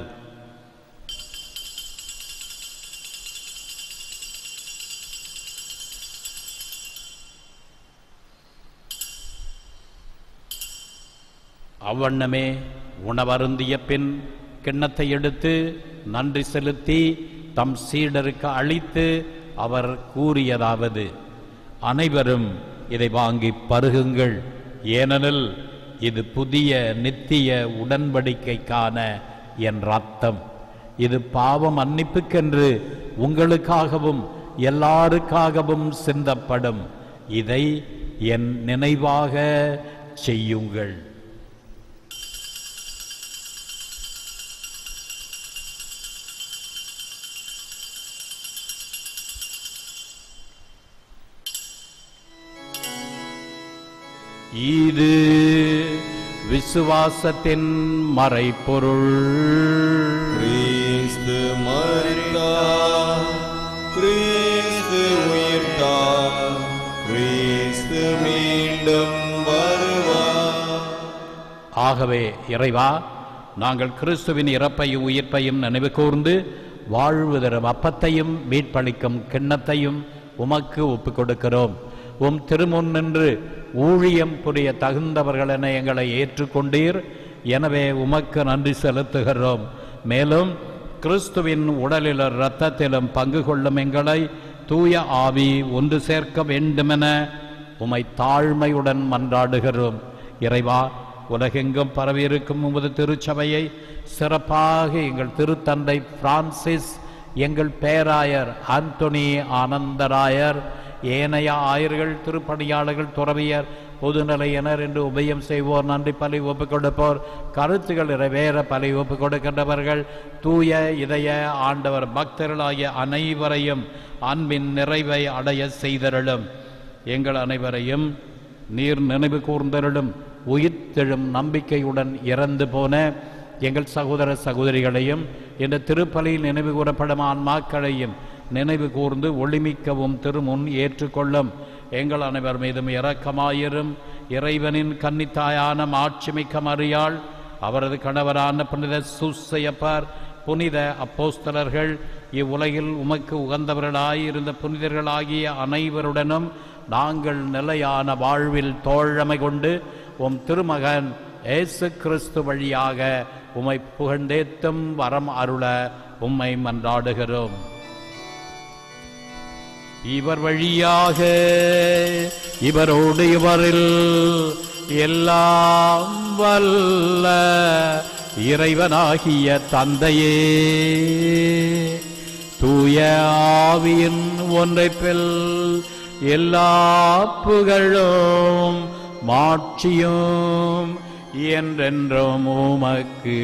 அவ்வண்ணமே உணவருந்திய பின் கிண்ணத்தை எடுத்து நன்றி செலுத்தி தம் சீடருக்கு அளித்து அவர் கூறியதாவது அனைவரும் இதை வாங்கி பருகுங்கள் ஏனெனில் இது புதிய நித்திய உடன்படிக்கைக்கான என் ரத்தம் இது பாவம் மன்னிப்புக்கென்று உங்களுக்காகவும் எல்லாருக்காகவும் சிந்தப்படும் இதை என் நினைவாக செய்யுங்கள் இது விசுவாசத்தின் மறைப்பொருள் கிறிஸ்து மரித்தார் கிறிஸ்து உயிர்த்தார் கிறிஸ்து மீண்டும் வருவார் ஆகவே இறைவா நாங்கள் கிறிஸ்துவின் இறப்பையும் உயிர்ப்பையும் நினைவு கூர்ந்து வாழ்வு தரும் அப்பத்தையும் மீட்பளிக்கும் கிண்ணத்தையும் உமக்கு ஒப்புக் கொடுக்கிறோம் உம் திருமுன் நின்று ஊழியம் புரிய தகுந்தவர்கள் என எங்களை ஏற்றுக்கொண்டீர் எனவே உமக்கு நன்றி செலுத்துகிறோம் மேலும் கிறிஸ்துவின் உடலிலும் இரத்தத்திலும் பங்கு கொள்ளும் எங்களை தூய ஆவி ஒன்று சேர்க்க வேண்டுமென உமை தாழ்மையுடன் மன்றாடுகிறோம் இறைவா உலகெங்கும் பரவியிருக்கும் உமது திருச்சபையை சிறப்பாக எங்கள் திருத்தந்தை பிரான்சிஸ் எங்கள் பேராயர் ஆந்தோனி ஆனந்தராயர் ஏனைய ஆயர்கள் திருப்பணியாளர்கள் துறவியர் பொதுநிலையினர் என்று உபயம் செய்வோர் நன்றி பலி ஒப்புக் கொடுப்போர் கருத்துகள் நிறைவேற பலி ஒப்புக் கொடுக்கின்றவர்கள் தூய இதய ஆண்டவர் பக்தர்களாகிய அனைவரையும் அன்பின் நிறைவை அடைய செய்தருளும் எங்கள் அனைவரையும் நீர் நினைவு கூர்ந்தருளும் உயிர்த்தெழும் நம்பிக்கையுடன் இறந்து போன எங்கள் சகோதர சகோதரிகளையும் இந்த திருப்பலியில் நினைவு கூறப்படும் ஆன்மாக்களையும் நினைவு கூர்ந்து ஒளிமிக்கவும் திருமுன் ஏற்றுக்கொள்ளும் எங்கள் அனைவர் மீதும் இரக்கமாயிரும் இறைவனின் கன்னித்தாயான மாட்சிமிக்க மறியாள் அவரது கணவரான புனித சுசையப்பர் புனித அப்போஸ்தலர்கள் இவ்வுலகில் உமக்கு உகந்தவர்களாய் இருந்த புனிதர்களாகிய அனைவருடனும் நாங்கள் நிலையான வாழ்வில் தோழமை கொண்டு உம் திருமகன் இயேசு கிறிஸ்து வழியாக உம்மை புகழ்ந்தேத்தும் வரம் அருள உம்மை மன்றாடுகிறோம் இவர் வழியாக இவரோடு இவரில் எல்லாம் வல்ல இறைவனாகிய தந்தையே தூய ஆவியின் ஒன்றைப்பில் எல்லா புகழும் மாட்சியும் என்றென்றும் உமக்கு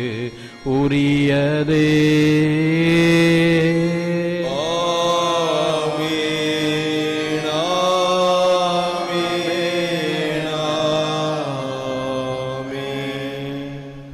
உரியதே ஆமென், ஆமென், ஆமென்.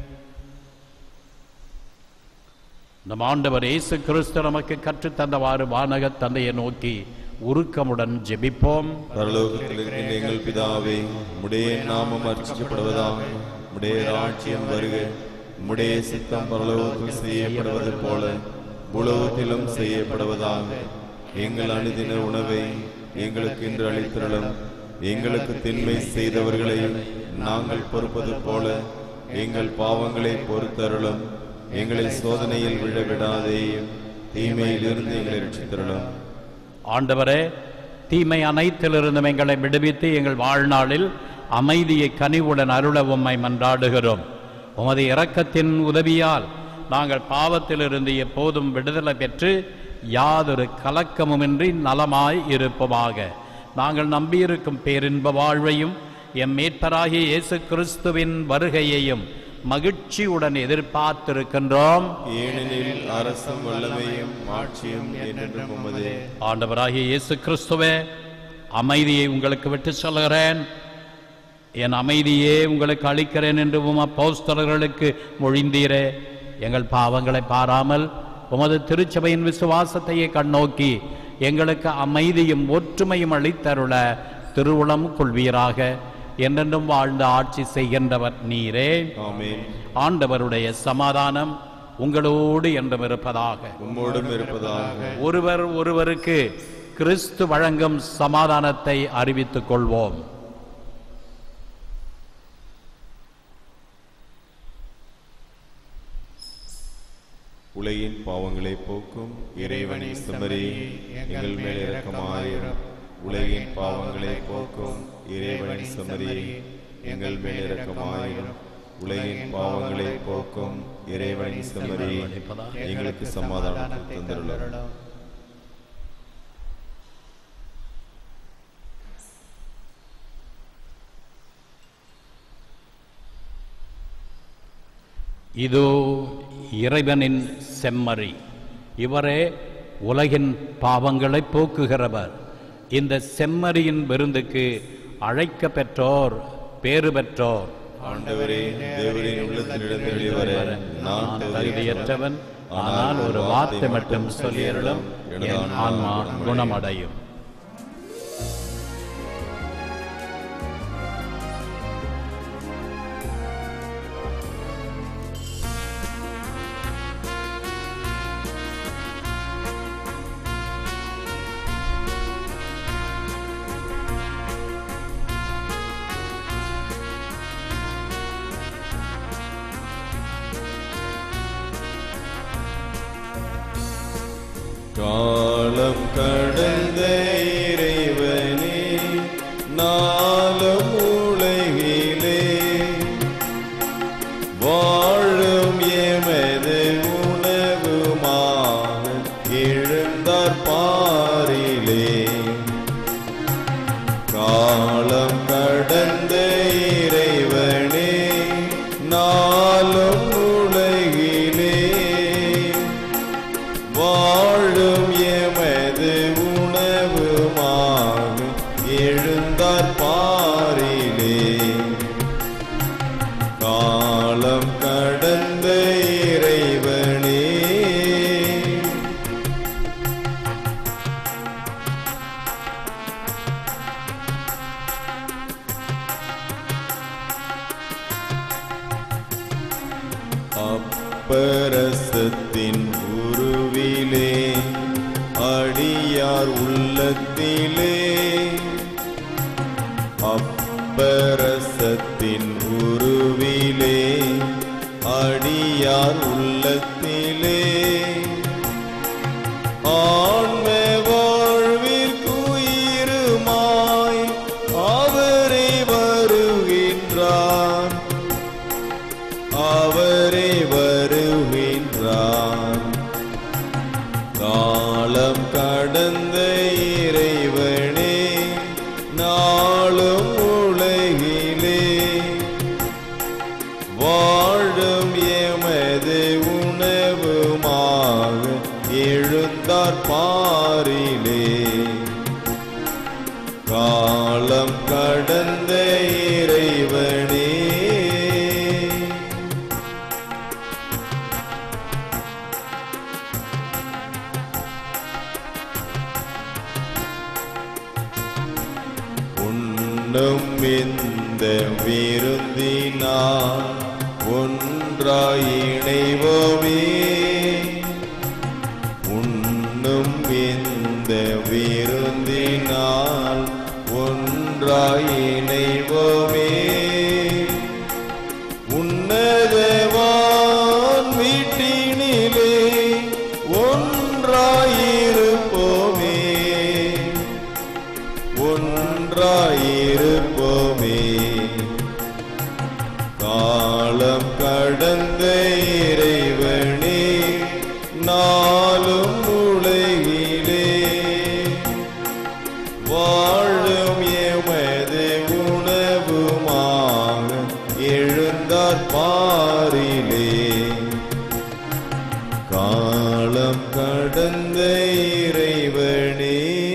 நம் ஆண்டவர் இயேசு கிறிஸ்து நமக்கு கற்றுத் தந்தவாறு வானகத் தந்தையை நோக்கி உருக்கமுடன் ஜெபிப்போம் பரலோகத்தில் இருக்கின்ற எங்கள் பிதாவே உடைய நாமம் அர்ச்சிக்கப்படுவதாக உடைய ராட்சியம் வருக உடைய சித்தம் பரலோகத்தில் செய்யப்படுவது போல உலகத்திலும் செய்யப்படுவதாக எங்கள் அனுதின உணவை எங்களுக்கு இன்று அளித்திரளும் எங்களுக்கு தின்மை செய்தவர்களை நாங்கள் பொறுப்பது போல எங்கள் பாவங்களை பொறுத்தருளும் எங்களை சோதனையில் விழவிடாதேயும் தீமையிலிருந்து எங்களை ரட்சித்தருளும் ஆண்டவரே தீமை அனைத்திலிருந்தும் எங்களை விடுவித்து எங்கள் வாழ்நாளில் அமைதியை கனிவுடன் அருள உம்மை மன்றாடுகிறோம் உமது இரக்கத்தின் உதவியால் நாங்கள் பாவத்திலிருந்து எப்போதும் விடுதலை பெற்று யாதொரு கலக்கமுமின்றி நலமாய் இருப்போமாக நாங்கள் நம்பியிருக்கும் பேரின்ப வாழ்வையும் எம் மீட்பராகிய இயேசு கிறிஸ்துவின் வருகையையும் மகிழ்ச்சியுடன் எதிர்பார்த்திருக்கின்றோம் ஏனெனில் அரசும் வல்லமையும் ஆட்சியும் என்றென்றும் உமதே ஆண்டவராகிய இயேசு கிறிஸ்துவே அமைதியை உங்களுக்கு விட்டு சொல்கிறேன் என் அமைதியே உங்களுக்கு அளிக்கிறேன் என்று உம் அப்போஸ்தலர்களுக்கு மொழிந்தீரே எங்கள் பாவங்களை பாராமல் உமது திருச்சபையின் விசுவாசத்தையே கண்ணோக்கி எங்களுக்கு அமைதியும் ஒற்றுமையும் அளித்தருள திருவுளம் கொள்வீராக என்றென்றும் வாழ்ந்து ஆட்சி செய்கின்றவர் நீரே ஆமென் ஆண்டவருடைய சமாதானம் உங்களோடு என்றும் இருப்பதாக உம்மோடும் இருப்பதாக ஒருவர் ஒருவருக்கு கிறிஸ்து வழங்கும் சமாதானத்தை அறிவித்துக் கொள்வோம் உலகின் பாவங்களை போக்கும் இறைவனை செம்மறி எங்கள் மேல் இரக்கமாயிரும் உலகின் பாவங்களை போக்கும் இறைவனை செம்மறி எங்கள் மேல் இரக்கமாயிரும் உலகின் பாவங்களை போக்கும் இறைவனை செம்மறி எங்களுக்கு சமாதானத்தை தந்துள்ளோம் இதோ இறைவனின் செம்மறி இவரே உலகின் பாவங்களை போக்குகிறவர் இந்த செம்மறியின் விருந்துக்கு அழைக்க பெற்றோர் பேறு பெற்றோர் ஆண்டவரே தேவரின் உள்ளத்திலிருந்து வெளிவர நான் தகுதியற்றவன் ஆனால் ஒரு வார்த்தை மட்டும் சொல்லியருளும் என் ஆன்மா குணமடையும் காலம் கடந்த இறைவனே நாளும் உலகிலே வாழும் எமது உணவுமாக எழுந்தார் பாரிலே காலம் கடந்த உருவிலே அடியார் உள்ளத்திலே அப்பரசத்தின் உருவிலே அடியார் உள்ளத்திலே ஆன்ம வாழ்விற்குயிருமாய் அவரே வருகின்றார் அவரே வருகின்றார் காலம் கடந்த இறைவனே நாளும் உலகிலே வாழும் எமது உணவுமாக எழுந்தார் பாரிலே காலம் கடந்த இறைவனே உண்ணும் இந்த விருந்தினால் ஒன்றாய் இணைவோமே உண்ணும் இந்த விருந்தினால் ஒன்றாய் இணைவோமே உன்னதவான் வீட்டினிலே ஒன்றாயிருப்போமே ஒன்றாயிருப்போமே காலம் கடந்த இறைவனே நாளும் உலகிலே வாழும் எமது உணவுமாக எழுந்தார் பாரிலே காலம் கடந்த இறைவனே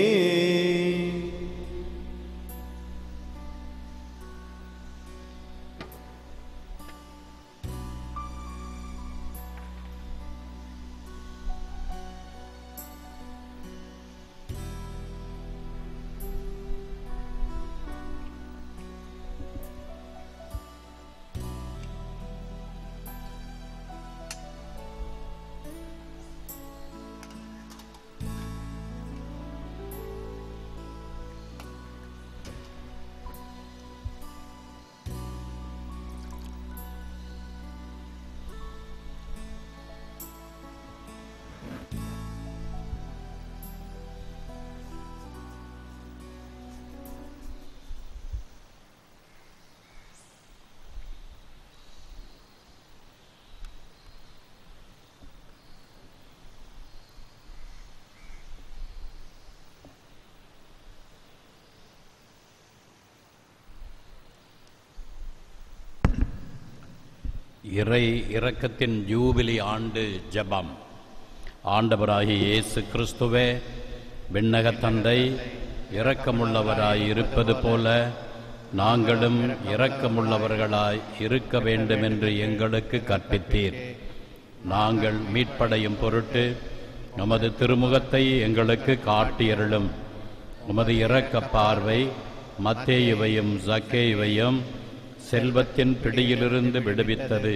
இறை இரக்கத்தின் ஜூபிலி ஆண்டு ஜெபம் ஆண்டவராகிய இயேசு கிறிஸ்துவே விண்ணகத் தந்தை இரக்கமுள்ளவராய் இருப்பது போல நாங்களும் இரக்கமுள்ளவர்களாய் இருக்க வேண்டும் என்று எங்களுக்கு கற்பித்தீர் நாங்கள் மீட்படையும் பொருட்டு உமது திருமுகத்தை எங்களுக்கு காட்டியருளும் உமது இரக்க பார்வை மத்தேயுவையும் ஜக்கேயுவையும் செல்வத்தின் பிடியிலிருந்து விடுவித்தது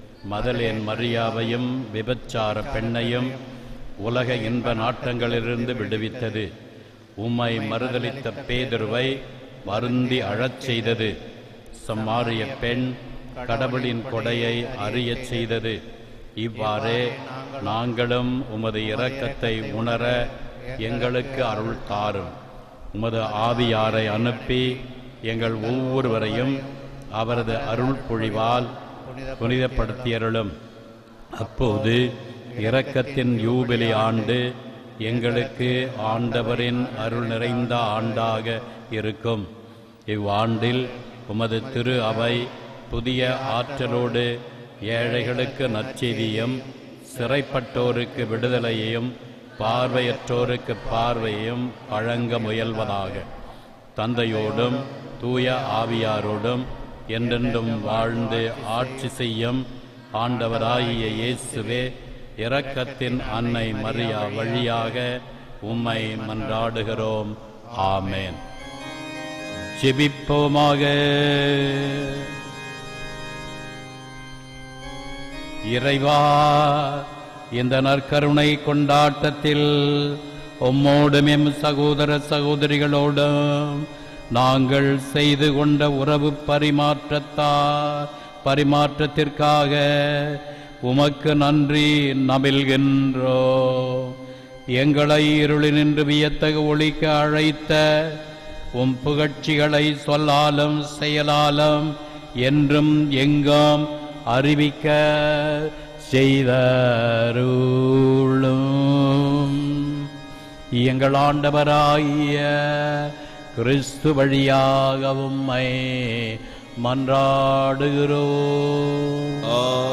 மதலேன் மரியாவையும் விபச்சார பெண்ணையும் உலக இன்ப நாட்டங்களிலிருந்து விடுவித்தது உம்மை மறுதலித்த பேதுருவை வருந்தி அழச் செய்தது சம்மாரிய பெண் கடவுளின் கொடையை அறியச் செய்தது இவ்வாறே நாங்களும் உமது இரக்கத்தை உணர எங்களுக்கு அருள் தாரும் உமது ஆவியாரை அனுப்பி எங்கள் ஒவ்வொருவரையும் அவரது அருள் பொழிவால் புனிதப்படுத்தியருளும் அப்போது இரக்கத்தின் யூபிலி ஆண்டு எங்களுக்கு ஆண்டவரின் அருள் நிறைந்த ஆண்டாக இருக்கும் இவ்வாண்டில் உமது திரு அவை புதிய ஆற்றலோடு ஏழைகளுக்கு நற்செய்தியும் சிறைப்பட்டோருக்கு விடுதலையையும் பார்வையற்றோருக்கு பார்வையையும் வழங்க முயல்வதாக தந்தையோடும் தூய ஆவியாரோடும் என்றென்றும் வாழ்ந்து ஆட்சி செய்யும் ஆண்டவராகிய இயேசுவே இரக்கத்தின் அன்னை மரியா வழியாக உம்மை மன்றாடுகிறோம் ஆமேன் ஜெபிப்போமாக இறைவா இந்த நற்கருணை கொண்டாட்டத்தில் உம்மோடும் எம் சகோதர சகோதரிகளோடும் நாங்கள் செய்து கொண்ட உறவு பரிமாற்றத்தார் பரிமாற்றத்திற்காக உமக்கு நன்றி நபில்கின்றோ எங்களை இருளினின்று வியத்தக ஒளிக்க அழைத்த உம் புகழ்ச்சிகளை சொல்லாலும் செயலாலும் என்றும் எங்கும் அறிவிக்க செய்தருளும் எங்கள் ஆண்டவராகிய கிறிஸ்து வழியாக உம்மை மன்றாடுகிறோம்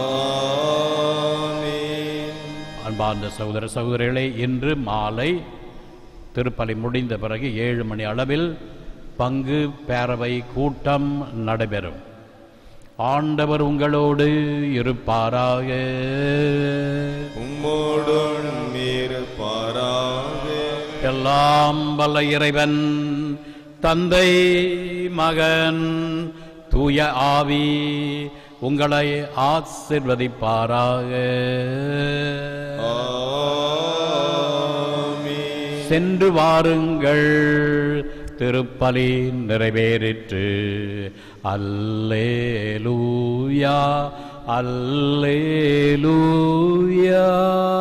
ஆமென். அன்பார்ந்த சகோதர சகோதரிகளே இன்று மாலை திருப்பலி முடிந்த பிறகு ஏழு மணி அளவில் பங்கு பேரவை கூட்டம் நடைபெறும் ஆண்டவர் உங்களோடு இருப்பாராக உம்மோடும் இருப்பாராக எல்லாம் வல்ல இறைவன் தந்தை மகன் தூய ஆவி உங்களை ஆசிர்வதிப்பாராக ஆமென். சென்று வாருங்கள் திருப்பலி நிறைவேறிற்று அல்லேலூயா அல்லேலூயா